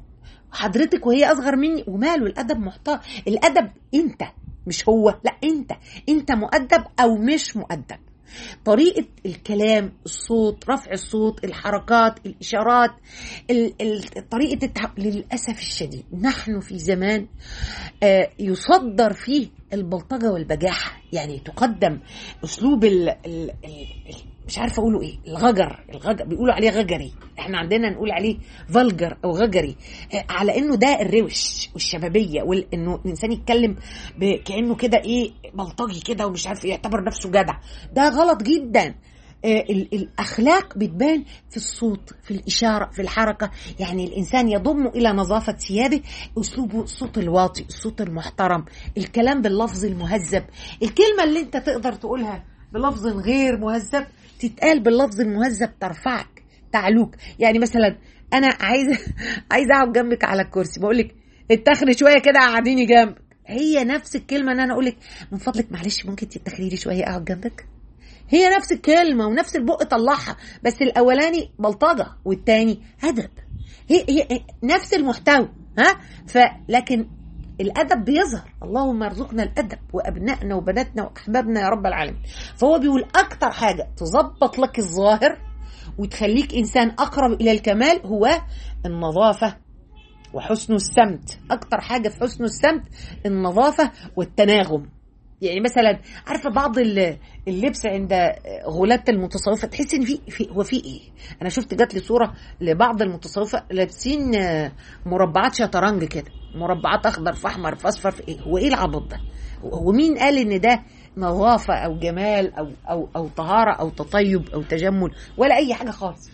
حضرتك وهي اصغر مني وماله الادب محترم الادب انت مش هو لا انت انت مؤدب او مش مؤدب طريقة الكلام الصوت رفع الصوت الحركات الإشارات ال- ال- طريقة التع... للأسف الشديد نحن في زمان آه، يصدر فيه البلطجة والبجاحة يعني تقدم أسلوب ال... ال... ال... ال- مش عارفه اقوله ايه الغجر الغجر بيقولوا عليه غجري احنا عندنا نقول عليه فلجر او غجري آه، على انه ده الروش والشبابيه وانه الانسان يتكلم ب- كانه كده ايه بلطجي كده ومش عارف إيه، يعتبر نفسه جدع ده غلط جدا آه، ال- الاخلاق بتبان في الصوت في الاشاره في الحركه يعني الانسان يضم الى نظافه ثيابه اسلوبه الصوت الواطي الصوت المحترم الكلام باللفظ المهذب الكلمه اللي انت تقدر تقولها بلفظ غير مهذب تتقال باللفظ المهذب ترفعك تعلوك يعني مثلا انا عايزه عايزه اقعد جنبك على الكرسي بقول لك اتخني شويه كده قعديني جنبك هي نفس الكلمه ان انا اقول لك من فضلك معلش ممكن تتخلي لي شويه اقعد جنبك هي نفس الكلمه ونفس البق طلعها بس الاولاني بلطجه والتاني ادب هي, هي نفس المحتوى ها فلكن الادب بيظهر اللهم ارزقنا الادب وابنائنا وبناتنا واحبابنا يا رب العالمين فهو بيقول اكتر حاجه تظبط لك الظاهر وتخليك انسان اقرب الى الكمال هو النظافه وحسن السمت اكتر حاجه في حسن السمت النظافه والتناغم يعني مثلا عارفه بعض اللبس عند غلاة المتصوفه تحس ان في, في هو في ايه؟ انا شفت جات لي صوره لبعض المتصوفه لابسين مربعات شطرنج كده مربعات اخضر في احمر في اصفر في ايه؟ هو ايه العبط ده؟ ومين قال ان ده نظافه او جمال او او او طهاره او تطيب او تجمل ولا اي حاجه خالص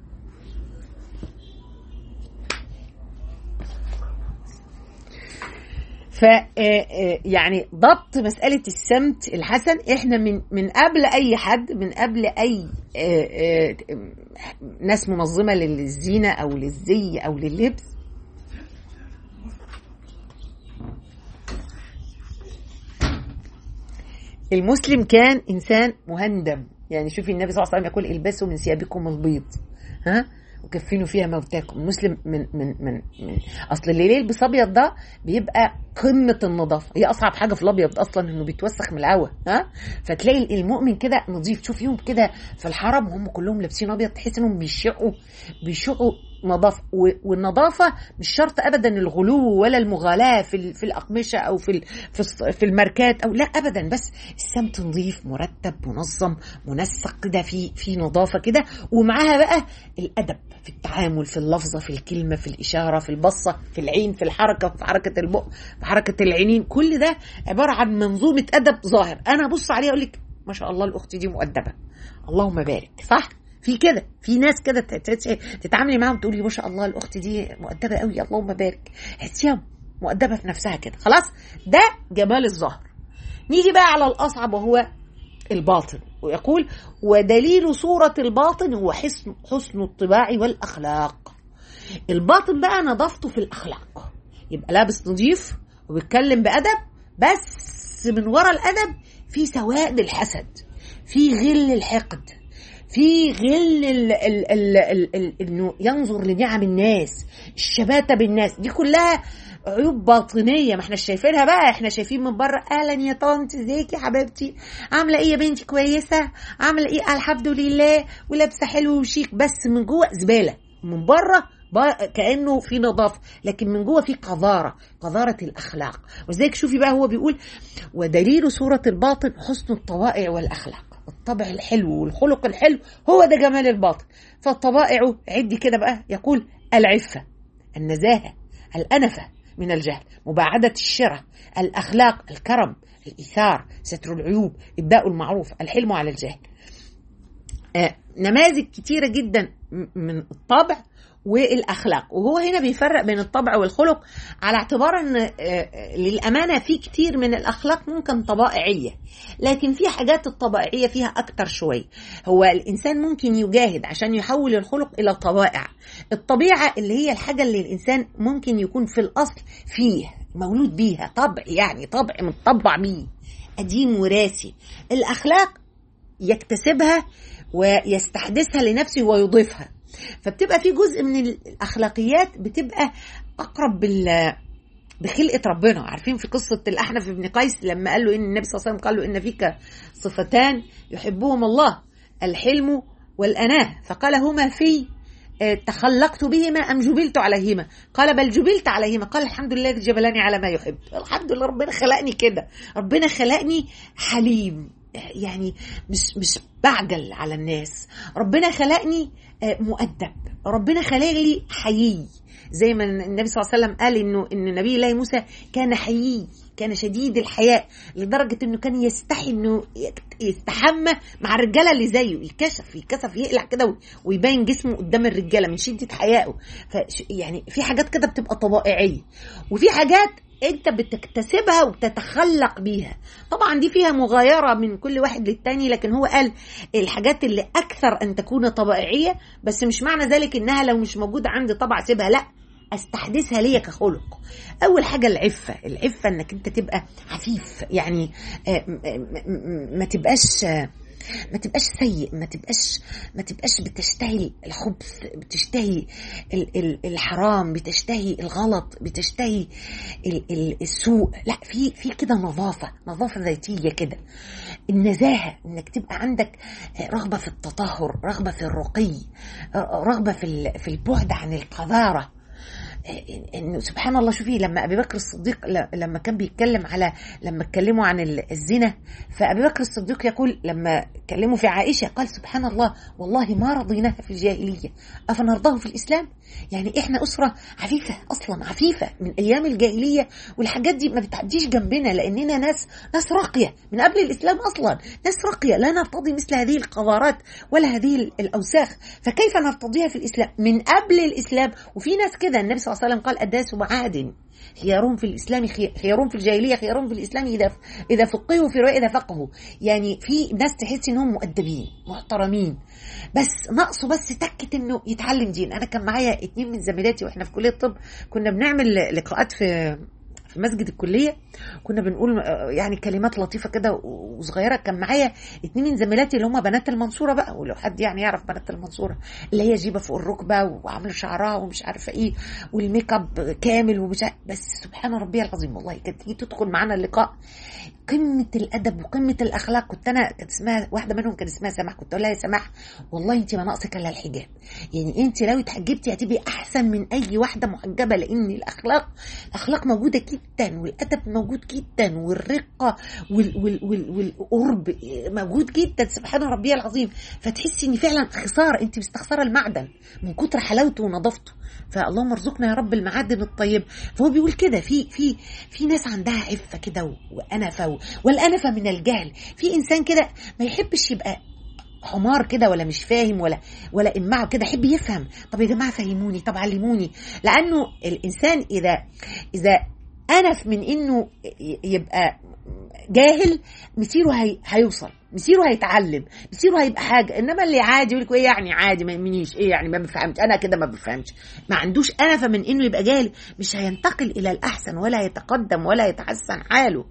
ف يعني ضبط مسألة السمت الحسن احنا من من قبل أي حد من قبل أي ناس منظمة للزينة أو للزي أو لللبس المسلم كان إنسان مهندم يعني شوفي النبي صلى الله عليه وسلم يقول البسوا من ثيابكم البيض ها وكفنوا فيها موتاكم مسلم من من من, من اصل اللي يلبس ابيض ده بيبقى قمه النظافه هي اصعب حاجه في الابيض اصلا انه بيتوسخ من الهواء ها فتلاقي المؤمن كده نظيف تشوفيهم كده في الحرم هم كلهم لابسين ابيض تحس انهم بيشقوا بيشقوا نظافه والنظافه مش شرط ابدا الغلو ولا المغالاه في في الاقمشه او في في الماركات او لا ابدا بس السمت نظيف مرتب منظم منسق كده في في نظافه كده ومعاها بقى الادب في التعامل في اللفظه في الكلمه في الاشاره في البصه في العين في الحركه في حركه البق في حركه العينين كل ده عباره عن منظومه ادب ظاهر انا ابص عليها اقول لك ما شاء الله الاخت دي مؤدبه اللهم بارك صح في كده في ناس كده تتعاملي معاهم تقولي ما شاء الله الاخت دي مؤدبه قوي اللهم بارك تحسيها مؤدبه في نفسها كده خلاص ده جمال الظهر نيجي بقى على الاصعب وهو الباطن ويقول ودليل صورة الباطن هو حسن حسن الطباع والأخلاق الباطن بقى نظافته في الأخلاق يبقى لابس نظيف وبيتكلم بأدب بس من ورا الأدب في سواد الحسد في غل الحقد في غل ال ال ال ال ال انه ينظر لنعم الناس الشباتة بالناس دي كلها عيوب باطنيه ما احنا شايفينها بقى احنا شايفين من بره اهلا يا طنط ازيك يا حبيبتي عامله ايه يا بنتي كويسه عامله ايه الحمد لله ولابسه حلو وشيك بس من جوه زباله من بره كانه في نظافه لكن من جوه في قذاره قذاره الاخلاق وزيك شوفي بقى هو بيقول ودليل صوره الباطن حسن الطبائع والاخلاق الطبع الحلو والخلق الحلو هو ده جمال الباطن فالطبائع عدي كده بقى يقول العفه النزاهه الانفه من الجهل مباعدة الشرع الأخلاق الكرم الإيثار ستر العيوب إبداء المعروف الحلم على الجهل آه نماذج كتيرة جدا من الطبع والاخلاق وهو هنا بيفرق بين الطبع والخلق على اعتبار ان للامانه في كتير من الاخلاق ممكن طبائعيه لكن في حاجات الطبائعيه فيها اكتر شويه هو الانسان ممكن يجاهد عشان يحول الخلق الى طبائع الطبيعه اللي هي الحاجه اللي الانسان ممكن يكون في الاصل فيه مولود بيها طبع يعني طبع متطبع بيه قديم وراثي الاخلاق يكتسبها ويستحدثها لنفسه ويضيفها فبتبقى في جزء من الاخلاقيات بتبقى اقرب بال بخلقه ربنا عارفين في قصه الاحنف بن قيس لما قال له ان النبي صلى الله عليه وسلم قال له ان فيك صفتان يحبهما الله الحلم والاناه فقال هما في تخلقت بهما ام جبلت عليهما قال بل جبلت عليهما قال الحمد لله جبلاني على ما يحب الحمد لله ربنا خلقني كده ربنا خلقني حليم يعني مش مش بعجل على الناس ربنا خلقني مؤدب ربنا خلق لي حيي زي ما النبي صلى الله عليه وسلم قال انه ان نبي الله موسى كان حيي كان شديد الحياء لدرجة انه كان يستحي انه يستحمى مع الرجالة اللي زيه يكشف يكشف يقلع كده ويبين جسمه قدام الرجالة من شدة حيائه يعني في حاجات كده بتبقى طبائعية وفي حاجات انت بتكتسبها وبتتخلق بيها طبعا دي فيها مغايرة من كل واحد للتاني لكن هو قال الحاجات اللي اكثر ان تكون طبائعية بس مش معنى ذلك انها لو مش موجودة عندي طبع سيبها لا استحدثها ليا كخلق اول حاجه العفه العفه انك انت تبقى عفيف يعني آه، م- م- م- ما تبقاش آه، ما تبقاش سيء ما تبقاش ما تبقاش بتشتهي الخبث بتشتهي ال- ال- الحرام بتشتهي الغلط بتشتهي ال- ال- السوء لا في في كده نظافه نظافه ذاتيه كده النزاهه انك تبقى عندك رغبه في التطهر رغبه في الرقي رغبه في ال- في البعد عن القذاره انه سبحان الله شوفي لما ابي بكر الصديق ل- لما كان بيتكلم على لما اتكلموا عن ال- الزنا فابي بكر الصديق يقول لما كلموا في عائشه قال سبحان الله والله ما رضيناها في الجاهليه افنرضاه في الاسلام يعني احنا اسره عفيفه اصلا عفيفه من ايام الجاهليه والحاجات دي ما بتعديش جنبنا لاننا ناس ناس راقيه من قبل الاسلام اصلا ناس راقيه لا نرتضي مثل هذه القذارات ولا هذه ال- الاوساخ فكيف نرتضيها في الاسلام من قبل الاسلام وفي ناس كده النبي صلى الله عليه وسلم قال الداس معادن خيارهم في الاسلام خي- خيارهم في الجاهليه خيارهم في الاسلام اذا اذا فقهوا في روايه اذا فقهوا يعني في ناس تحس انهم مؤدبين محترمين بس ناقصه بس تكه انه يتعلم دين انا كان معايا اتنين من زميلاتي واحنا في كليه الطب كنا بنعمل لقاءات في في مسجد الكليه كنا بنقول آه، يعني كلمات لطيفه كده و- وصغيره كان معايا اتنين من زميلاتي اللي هم بنات المنصوره بقى ولو حد يعني يعرف بنات المنصوره اللي هي جيبه فوق الركبه وعامله شعرها ومش عارفه ايه والميك اب كامل ومش عارف- بس سبحان ربي العظيم والله كانت تيجي تدخل معانا اللقاء قمه الادب وقمه الاخلاق كنت انا كانت اسمها واحده منهم كان اسمها سماح كنت اقول لها يا سماح والله انت ما ناقصك الا الحجاب يعني انت لو اتحجبتي هتبقي احسن من اي واحده محجبه لان الاخلاق الاخلاق موجوده جدا والادب موجود جدا والرقه وال وال وال والقرب موجود جدا سبحان ربي العظيم فتحسي ان فعلا خساره انت مستخسره المعدن من كتر حلاوته ونظافته فاللهم ارزقنا يا رب المعادن الطيبه فهو بيقول كده في في في ناس عندها عفه كده و- وانفه و- والانفه من الجهل في انسان كده ما يحبش يبقى حمار كده ولا مش فاهم ولا ولا امعه كده يحب يفهم طب يا جماعه فهموني طب علموني لانه الانسان اذا اذا انف من انه ي- يبقى جاهل مسيره هي... هيوصل مسيره هيتعلم مسيره هيبقى حاجه انما اللي عادي يقول لك ايه يعني عادي ما يهمنيش ايه يعني ما بفهمش انا كده ما بفهمش ما عندوش انفه من انه يبقى جاهل مش هينتقل الى الاحسن ولا يتقدم ولا يتحسن حاله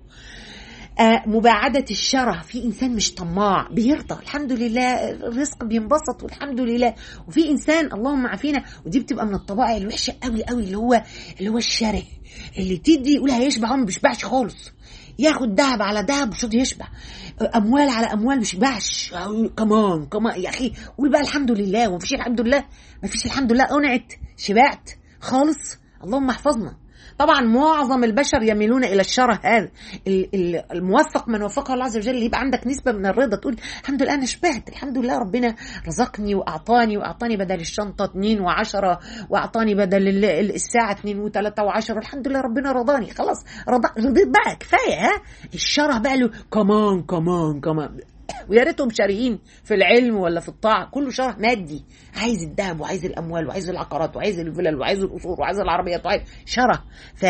آه مباعدة الشره في إنسان مش طماع بيرضى الحمد لله الرزق بينبسط والحمد لله وفي إنسان اللهم عافينا ودي بتبقى من الطبائع الوحشة قوي قوي اللي هو اللي هو الشره اللي تدي يقول هيشبع هو ما بيشبعش خالص ياخد دهب على دهب مش راضي يشبع اموال على اموال مش يشبعش كمان كمان يا اخي قول بقى الحمد لله ومفيش الحمد لله مفيش الحمد لله قنعت شبعت خالص اللهم احفظنا طبعا معظم البشر يميلون الى الشره هذا ال- ال- الموفق من وفقه الله عز وجل يبقى عندك نسبه من الرضا تقول الحمد لله انا شبعت الحمد لله ربنا رزقني واعطاني واعطاني بدل الشنطه اتنين وعشرة واعطاني بدل ال- ال- الساعه اتنين وتلاته وعشرة الحمد لله ربنا رضاني خلاص رضا رضيت بقى كفايه ها الشره بقى له كمان كمان كمان ويا ريتهم شاريين في العلم ولا في الطاعه كله شرح مادي عايز الذهب وعايز الاموال وعايز العقارات وعايز الفلل وعايز القصور وعايز العربيات وعايز شرح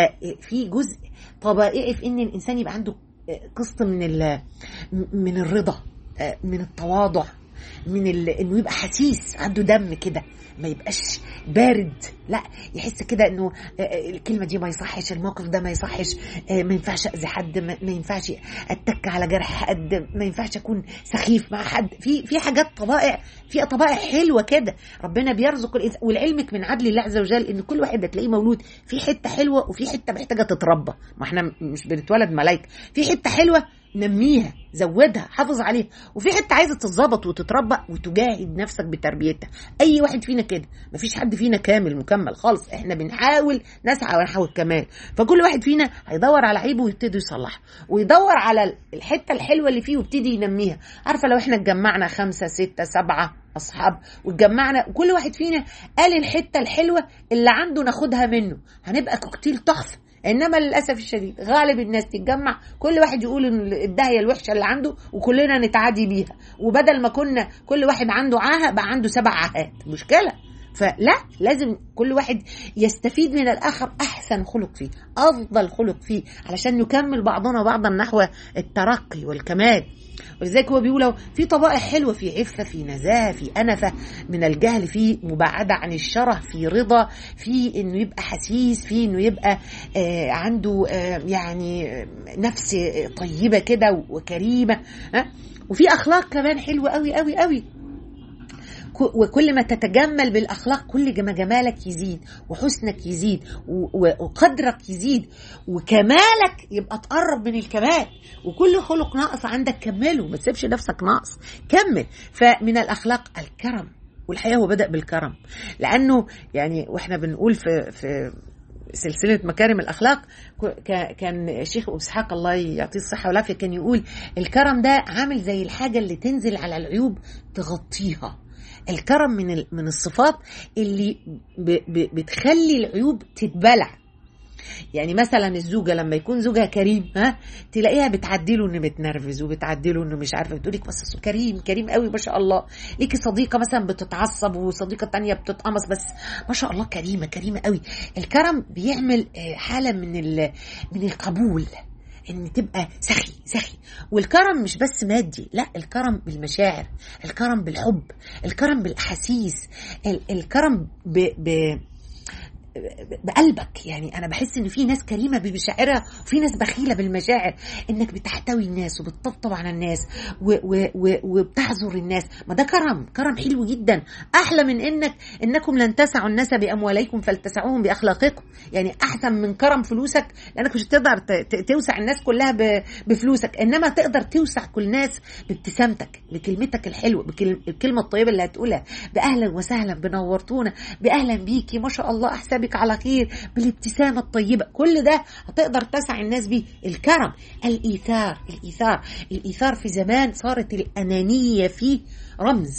ففي جزء طبيعي في ان الانسان يبقى عنده قسط من ال- من الرضا من التواضع من ال... انه يبقى حسيس عنده دم كده ما يبقاش بارد لا يحس كده انه آه، الكلمه دي ما يصحش الموقف ده ما يصحش آه، ما ينفعش اذي حد ما ما ينفعش اتك على جرح حد ما ينفعش اكون سخيف مع حد في في حاجات طبائع في طبائع حلوه كده ربنا بيرزق الانسان ولعلمك من عدل الله عز وجل ان كل واحد هتلاقيه مولود في حته حلوه وفي حته محتاجه تتربى ما احنا مش بنتولد ملائكه في حته حلوه نميها زودها حافظ عليها وفي حته عايزه تتظبط وتتربى وتجاهد نفسك بتربيتها اي واحد فينا كده مفيش حد فينا كامل مكمل خالص احنا بنحاول نسعى ونحو الكمال فكل واحد فينا هيدور على عيبه ويبتدي يصلحها ويدور على الحته الحلوه اللي فيه ويبتدي ينميها عارفه لو احنا اتجمعنا خمسه سته سبعه اصحاب واتجمعنا وكل واحد فينا قال الحته الحلوه اللي عنده ناخدها منه هنبقى كوكتيل تحفه انما للاسف الشديد غالب الناس تتجمع كل واحد يقول ان الداهيه الوحشه اللي عنده وكلنا نتعادي بيها وبدل ما كنا كل واحد عنده عاهه بقى عنده سبع عاهات مشكله فلا لازم كل واحد يستفيد من الاخر احسن خلق فيه افضل خلق فيه علشان نكمل بعضنا بعضا نحو الترقي والكمال ولذلك هو بيقول في طبائع حلوه في عفه في نزاهه في انفه من الجهل في مباعده عن الشره في رضا في انه يبقى حسيس في انه يبقى آه عنده آه يعني نفس طيبه كده وكريمه ها وفي اخلاق كمان حلوه قوي قوي قوي وكل ما تتجمل بالاخلاق كل ما جمالك يزيد وحسنك يزيد وقدرك يزيد وكمالك يبقى تقرب من الكمال وكل خلق ناقص عندك كمله ما تسيبش نفسك ناقص كمل فمن الاخلاق الكرم والحقيقه هو بدا بالكرم لانه يعني واحنا بنقول في في سلسلة مكارم الأخلاق كان الشيخ أبو إسحاق الله يعطيه الصحة والعافية كان يقول الكرم ده عامل زي الحاجة اللي تنزل على العيوب تغطيها الكرم من من الصفات اللي بتخلي العيوب تتبلع يعني مثلا الزوجه لما يكون زوجها كريم ها تلاقيها بتعدي له انه متنرفز وبتعدي له انه مش عارفه بتقول لك بس كريم كريم قوي ما شاء الله ليكي صديقه مثلا بتتعصب وصديقه تانية بتتقمص بس ما شاء الله كريمه كريمه قوي الكرم بيعمل حاله من من القبول ان تبقى سخي سخي والكرم مش بس مادي لا الكرم بالمشاعر الكرم بالحب الكرم بالاحاسيس الكرم ب, ب بقلبك يعني انا بحس ان في ناس كريمه بمشاعرها وفي ناس بخيله بالمشاعر انك بتحتوي الناس وبتطبطب على الناس و و و وبتعذر الناس ما ده كرم كرم حلو جدا احلى من انك انكم لن تسعوا الناس بامواليكم فلتسعوهم باخلاقكم يعني احسن من كرم فلوسك لانك مش هتقدر توسع الناس كلها بفلوسك انما تقدر توسع كل الناس بابتسامتك بكلمتك الحلوه بالكلمه الطيبه اللي هتقولها باهلا وسهلا بنورتونا باهلا بيكي ما شاء الله احسابك بك على خير بالابتسامة الطيبة كل ده هتقدر تسع الناس بيه الكرم الإيثار الإيثار الإيثار في زمان صارت الأنانية فيه رمز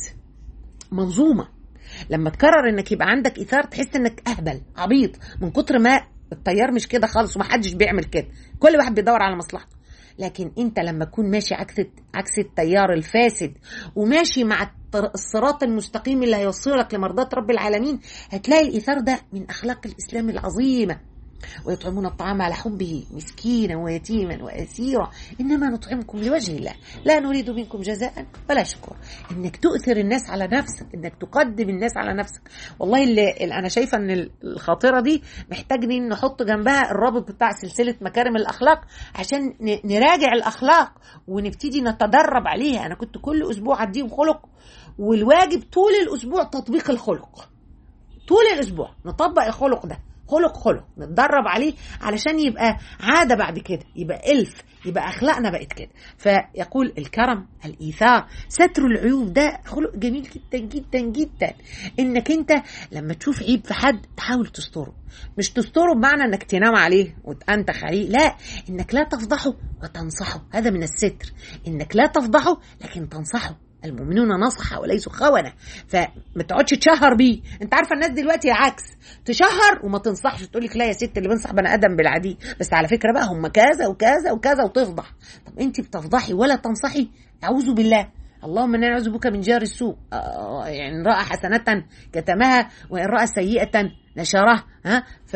منظومة لما تكرر انك يبقى عندك ايثار تحس انك اهبل عبيط من كتر ما التيار مش كده خالص ومحدش بيعمل كده كل واحد بيدور على مصلحته لكن انت لما تكون ماشي عكس عكس التيار الفاسد وماشي مع الصراط المستقيم اللي هيوصلك لمرضات رب العالمين هتلاقي الايثار ده من اخلاق الاسلام العظيمه ويطعمون الطعام على حبه مسكينا ويتيما واسيرا انما نطعمكم لوجه الله لا نريد منكم جزاء ولا شكر انك تؤثر الناس على نفسك انك تقدم الناس على نفسك والله اللي, اللي انا شايفه ان الخاطره دي محتاجين نحط جنبها الرابط بتاع سلسله مكارم الاخلاق عشان نراجع الاخلاق ونبتدي نتدرب عليها انا كنت كل اسبوع اديهم خلق والواجب طول الاسبوع تطبيق الخلق طول الاسبوع نطبق الخلق ده خلق خلق نتدرب عليه علشان يبقى عاده بعد كده يبقى الف يبقى اخلاقنا بقت كده فيقول الكرم الايثار ستر العيوب ده خلق جميل جدا جدا جدا انك انت لما تشوف عيب في حد تحاول تستره مش تستره بمعنى انك تنام عليه وتنتخ عليه لا انك لا تفضحه وتنصحه هذا من الستر انك لا تفضحه لكن تنصحه المؤمنون نصحة وليسوا خونة فما تقعدش تشهر بيه انت عارفه الناس دلوقتي عكس تشهر وما تنصحش تقول لك لا يا ست اللي بنصح بني ادم بالعديد بس على فكره بقى هم كذا وكذا وكذا وتفضح طب انت بتفضحي ولا تنصحي اعوذ بالله اللهم انا نعوذ بك من جار السوء آه يعني ان راى حسنه كتمها وان راى سيئه نشرها ها ف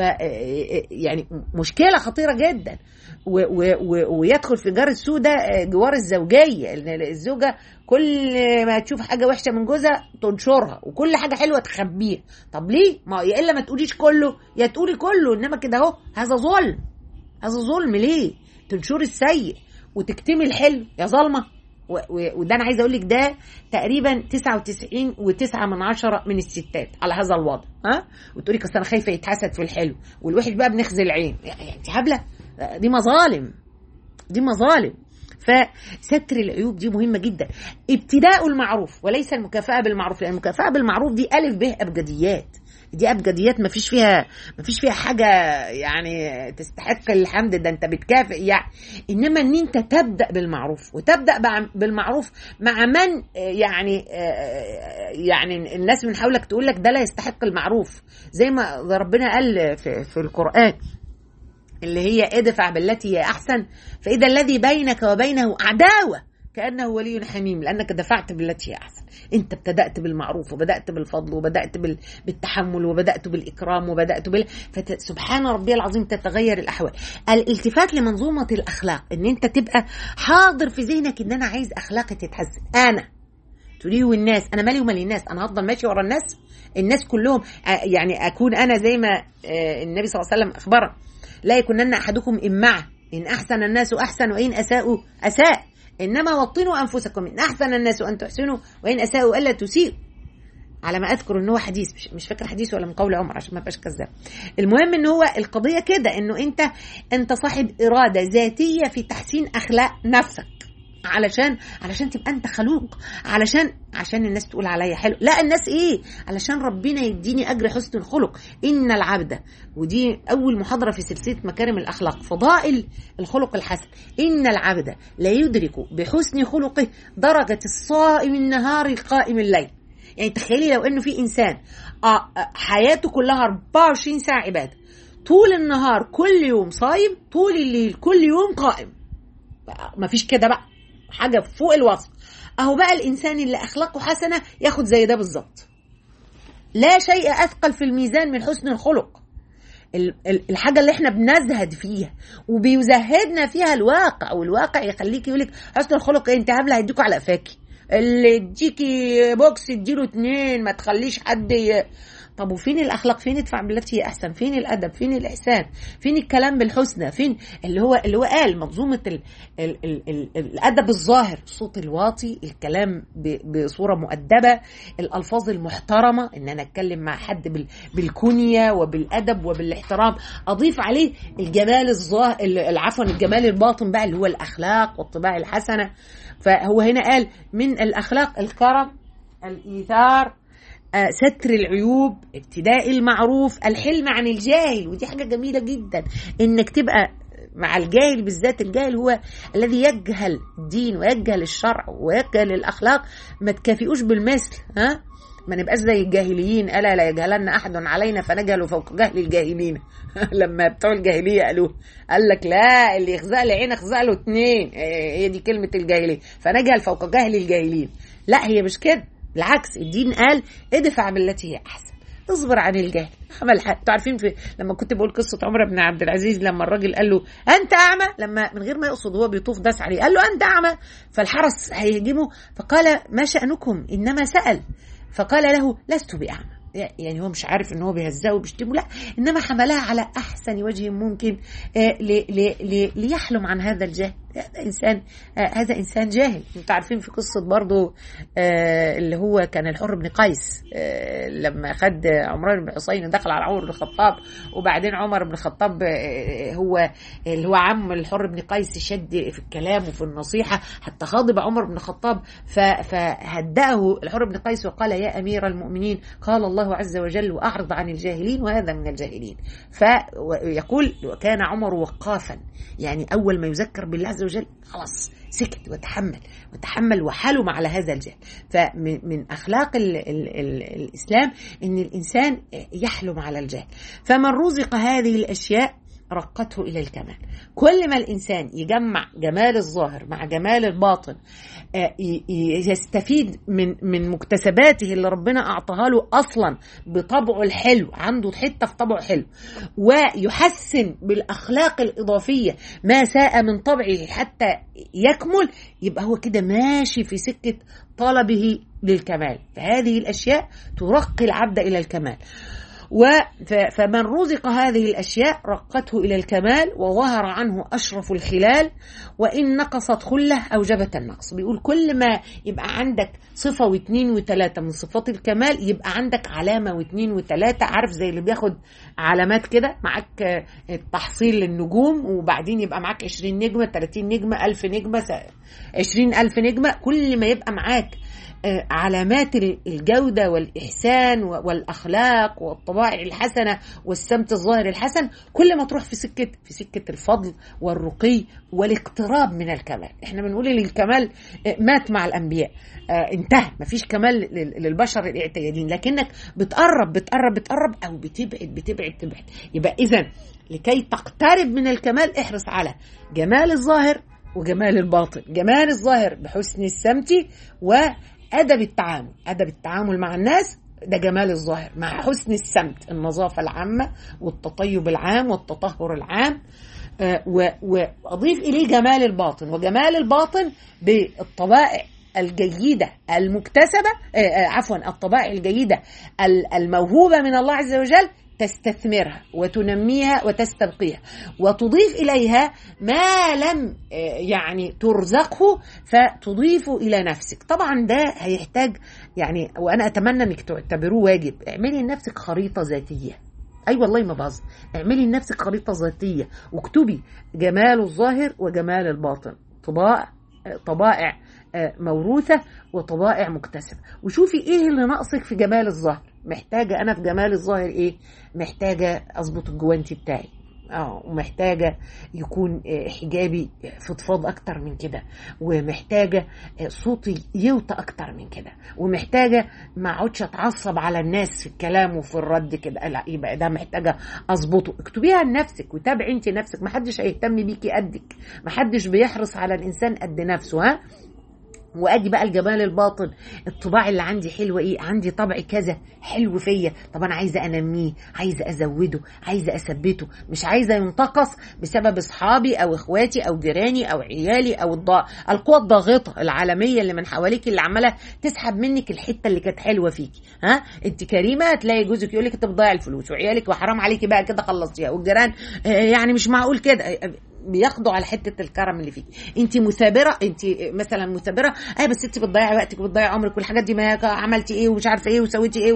يعني مشكله خطيره جدا و و و ويدخل في جار السوء ده جوار الزوجيه الزوجه كل ما تشوف حاجه وحشه من جوزها تنشرها وكل حاجه حلوه تخبيها طب ليه ما يا الا ما تقوليش كله يا تقولي كله انما كده اهو هذا ظلم هذا ظلم ليه تنشر السيء وتكتمي الحلو يا ظالمه وده انا عايزه اقول لك ده تقريبا 99 و9 من عشرة من الستات على هذا الوضع ها وتقولي اصل انا خايفه يتحسد في الحلو والوحش بقى بنخزي العين يعني انت هبله دي مظالم دي مظالم فستر العيوب دي مهمه جدا ابتداء المعروف وليس المكافاه بالمعروف لان المكافاه بالمعروف دي الف ب ابجديات دي ابجديات ما فيش فيها ما فيش فيها حاجه يعني تستحق الحمد ده انت بتكافئ يعني انما ان انت تبدا بالمعروف وتبدا بالمعروف مع من يعني يعني الناس من حولك تقول لك ده لا يستحق المعروف زي ما ربنا قال في, في القران اللي هي ادفع بالتي هي احسن فاذا الذي بينك وبينه عداوه كانه ولي حميم لانك دفعت بالتي هي احسن انت ابتدات بالمعروف وبدات بالفضل وبدات بال... بالتحمل وبدات بالاكرام وبدات بال فت... سبحان ربي العظيم تتغير الاحوال الالتفات لمنظومه الاخلاق ان انت تبقى حاضر في ذهنك ان انا عايز اخلاقي تتحسن انا تريد الناس انا مالي ومال الناس انا هفضل ماشي ورا الناس الناس كلهم يعني اكون انا زي ما النبي صلى الله عليه وسلم اخبره لا يكونن احدكم امعه ان احسن الناس احسن وان اساءوا اساء انما وطنوا انفسكم ان احسن الناس ان تحسنوا وان اساءوا الا تسيئوا على ما اذكر ان هو حديث مش, مش فاكر حديث ولا من قول عمر عشان ما ابقاش كذاب المهم ان هو القضيه كده انه انت انت صاحب اراده ذاتيه في تحسين اخلاق نفسك علشان علشان تبقى انت خلوق علشان عشان الناس تقول عليا حلو لا الناس ايه علشان ربنا يديني اجر حسن الخلق ان العبد ودي اول محاضره في سلسله مكارم الاخلاق فضائل الخلق الحسن ان العبد لا يدرك بحسن خلقه درجه الصائم النهار القائم الليل يعني تخيلي لو انه في انسان حياته كلها 24 ساعه عباده طول النهار كل يوم صايم طول الليل كل يوم قائم مفيش كده بقى حاجه فوق الوصف اهو بقى الانسان اللي اخلاقه حسنه ياخد زي ده بالظبط لا شيء اثقل في الميزان من حسن الخلق الحاجه اللي احنا بنزهد فيها وبيزهدنا فيها الواقع والواقع يخليك يقولك حسن الخلق انت هبله هيديكوا على قفاكي اللي يديكي بوكس اديله اتنين ما تخليش حد ي... طب وفين الاخلاق فين ادفع بالتي هي احسن فين الادب فين الاحسان فين الكلام بالحسنى فين اللي هو اللي هو قال منظومه ال ال ال ال الادب الظاهر الصوت الواطي الكلام بصوره مؤدبه الالفاظ المحترمه ان انا اتكلم مع حد بال بالكنيه وبالادب وبالاحترام اضيف عليه الجمال الظاهر عفوا الجمال الباطن بقى اللي هو الاخلاق والطباع الحسنه فهو هنا قال من الاخلاق الكرم الايثار ستر العيوب ابتداء المعروف الحلم عن الجاهل ودي حاجة جميلة جدا انك تبقى مع الجاهل بالذات الجاهل هو الذي يجهل الدين ويجهل الشرع ويجهل الاخلاق ما تكافئوش بالمثل ها ما نبقاش زي الجاهليين الا لا يجهلن احد علينا فنجهل فوق جهل الجاهلين لما بتوع الجاهليه قالوا قال لك لا اللي يخزق لي عين اخزق له اتنين هي دي كلمه الجاهليه فنجهل فوق جهل الجاهلين لا هي مش كده بالعكس الدين قال ادفع بالتي هي احسن اصبر عن الجهل عمل حق تعرفين في لما كنت بقول قصه عمر بن عبد العزيز لما الراجل قال له انت اعمى لما من غير ما يقصد هو بيطوف داس عليه قال له انت اعمى فالحرس هيهجمه فقال ما شانكم انما سال فقال له لست باعمى يعني هو مش عارف ان هو بيهزقه وبيشتمه لا انما حملها على احسن وجه ممكن ليحلم عن هذا الجهل هذا انسان هذا انسان جاهل انتوا عارفين في قصه برضه اللي هو كان الحر بن قيس لما خد عمران بن حسين دخل على عمر بن الخطاب وبعدين عمر بن الخطاب هو اللي هو عم الحر بن قيس شد في الكلام وفي النصيحه حتى غضب عمر بن الخطاب فهدأه الحر بن قيس وقال يا امير المؤمنين قال الله عز وجل واعرض عن الجاهلين وهذا من الجاهلين فيقول وكان عمر وقافا يعني اول ما يذكر بالله عز وجل خلاص سكت وتحمل وتحمل وحلم على هذا الجهل فمن اخلاق ال ال ال الاسلام ان الانسان يحلم على الجهل فمن رزق هذه الاشياء رقته الى الكمال كل ما الانسان يجمع جمال الظاهر مع جمال الباطن يستفيد من من مكتسباته اللي ربنا اعطاها له اصلا بطبعه الحلو عنده حته في طبعه حلو ويحسن بالاخلاق الاضافيه ما ساء من طبعه حتى يكمل يبقى هو كده ماشي في سكه طلبه للكمال فهذه الاشياء ترقي العبد الى الكمال فمن رزق هذه الأشياء رقته إلى الكمال وظهر عنه أشرف الخلال وإن نقصت خلة أوجبت النقص بيقول كل ما يبقى عندك صفة واثنين وثلاثة من صفات الكمال يبقى عندك علامة واثنين وثلاثة عارف زي اللي بياخد علامات كده معاك تحصيل للنجوم وبعدين يبقى معاك 20 نجمة 30 نجمة 1000 نجمة 20 ألف نجمة كل ما يبقى معاك علامات الجودة والإحسان والأخلاق والطبائع الحسنة والسمت الظاهر الحسن كل ما تروح في سكة في سكة الفضل والرقي والاقتراب من الكمال احنا بنقول ان الكمال مات مع الأنبياء انتهى مفيش كمال للبشر الاعتيادين لكنك بتقرب بتقرب بتقرب أو بتبعد بتبعد تبعد يبقى إذا لكي تقترب من الكمال احرص على جمال الظاهر وجمال الباطن جمال الظاهر بحسن السمت وأدب التعامل أدب التعامل مع الناس ده جمال الظاهر مع حسن السمت النظافة العامة والتطيب العام والتطهر العام آه، و- وأضيف إليه جمال الباطن وجمال الباطن بالطبائع الجيدة المكتسبة آه، آه، عفوا الطبائع الجيدة ال- الموهوبة من الله عز وجل تستثمرها وتنميها وتستبقيها وتضيف إليها ما لم آه، يعني ترزقه فتضيفه إلى نفسك طبعا ده هيحتاج يعني وأنا أتمنى أنك تعتبروه واجب اعملي لنفسك خريطة ذاتية اي أيوة والله ما بهزر اعملي لنفسك خريطه ذاتيه واكتبي جمال الظاهر وجمال الباطن طباع طبائع آه، موروثه وطبائع مكتسبه وشوفي ايه اللي ناقصك في جمال الظاهر محتاجه انا في جمال الظاهر ايه محتاجه اظبط الجوانتي بتاعي اه ومحتاجه يكون آه، حجابي فضفاض اكتر من كده ومحتاجه آه، صوتي يوطى اكتر من كده ومحتاجه ما اقعدش اتعصب على الناس في الكلام وفي الرد كده لا يبقى ده محتاجه اظبطه اكتبيها لنفسك وتابعي انت نفسك محدش هيهتم بيكي قدك محدش بيحرص على الانسان قد نفسه ها وادي بقى الجمال الباطن الطباع اللي عندي حلوه ايه عندي طبع كذا حلو فيا طب انا عايزه انميه عايزه ازوده عايزه اثبته مش عايزه ينتقص بسبب اصحابي او اخواتي او جيراني او عيالي او الضا... القوى الضاغطه العالميه اللي من حواليك اللي عماله تسحب منك الحته اللي كانت حلوه فيكي ها انت كريمه هتلاقي جوزك يقول لك انت بتضيع الفلوس وعيالك وحرام عليكي بقى كده خلصتيها والجيران آه، يعني مش معقول كده آه، بياخدوا على حته الكرم اللي فيك انت مثابره انت مثلا مثابره اي بس انت بتضيعي وقتك وبتضيعي عمرك والحاجات دي ما عملتي ايه ومش عارفه ايه وسويتي ايه و...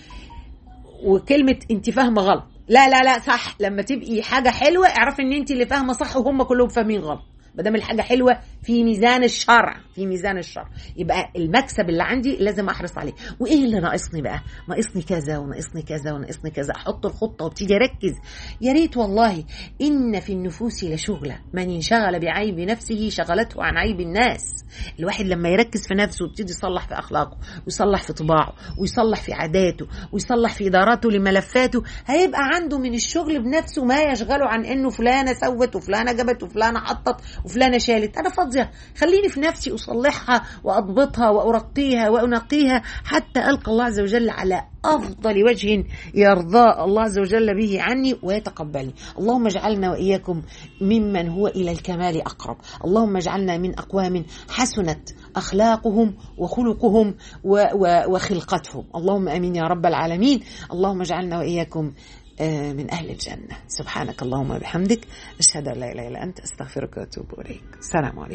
وكلمه انت فاهمه غلط لا لا لا صح لما تبقي حاجه حلوه اعرفي ان انت اللي فاهمه صح وهم كلهم فاهمين غلط ما دام الحاجه حلوه في ميزان الشرع في ميزان الشرع يبقى المكسب اللي عندي لازم احرص عليه وايه اللي ناقصني بقى ناقصني كذا وناقصني كذا وناقصني كذا احط الخطه وابتدي اركز يا ريت والله ان في النفوس لشغله من انشغل بعيب نفسه شغلته عن عيب الناس الواحد لما يركز في نفسه ويبتدي يصلح في اخلاقه ويصلح في طباعه ويصلح في عاداته ويصلح في اداراته لملفاته هيبقى عنده من الشغل بنفسه ما يشغله عن انه فلانه سوت وفلانه جابت وفلانه حطت وفلانه شالت انا فاضيه خليني في نفسي اصلحها واضبطها وارقيها وانقيها حتى القى الله عز وجل على افضل وجه يرضى الله عز وجل به عني ويتقبلني اللهم اجعلنا واياكم ممن هو الى الكمال اقرب اللهم اجعلنا من اقوام حسنت اخلاقهم وخلقهم و و وخلقتهم اللهم امين يا رب العالمين اللهم اجعلنا واياكم آه، من أهل الجنة سبحانك اللهم وبحمدك أشهد أن لا إله إلا أنت أستغفرك وأتوب إليك السلام عليكم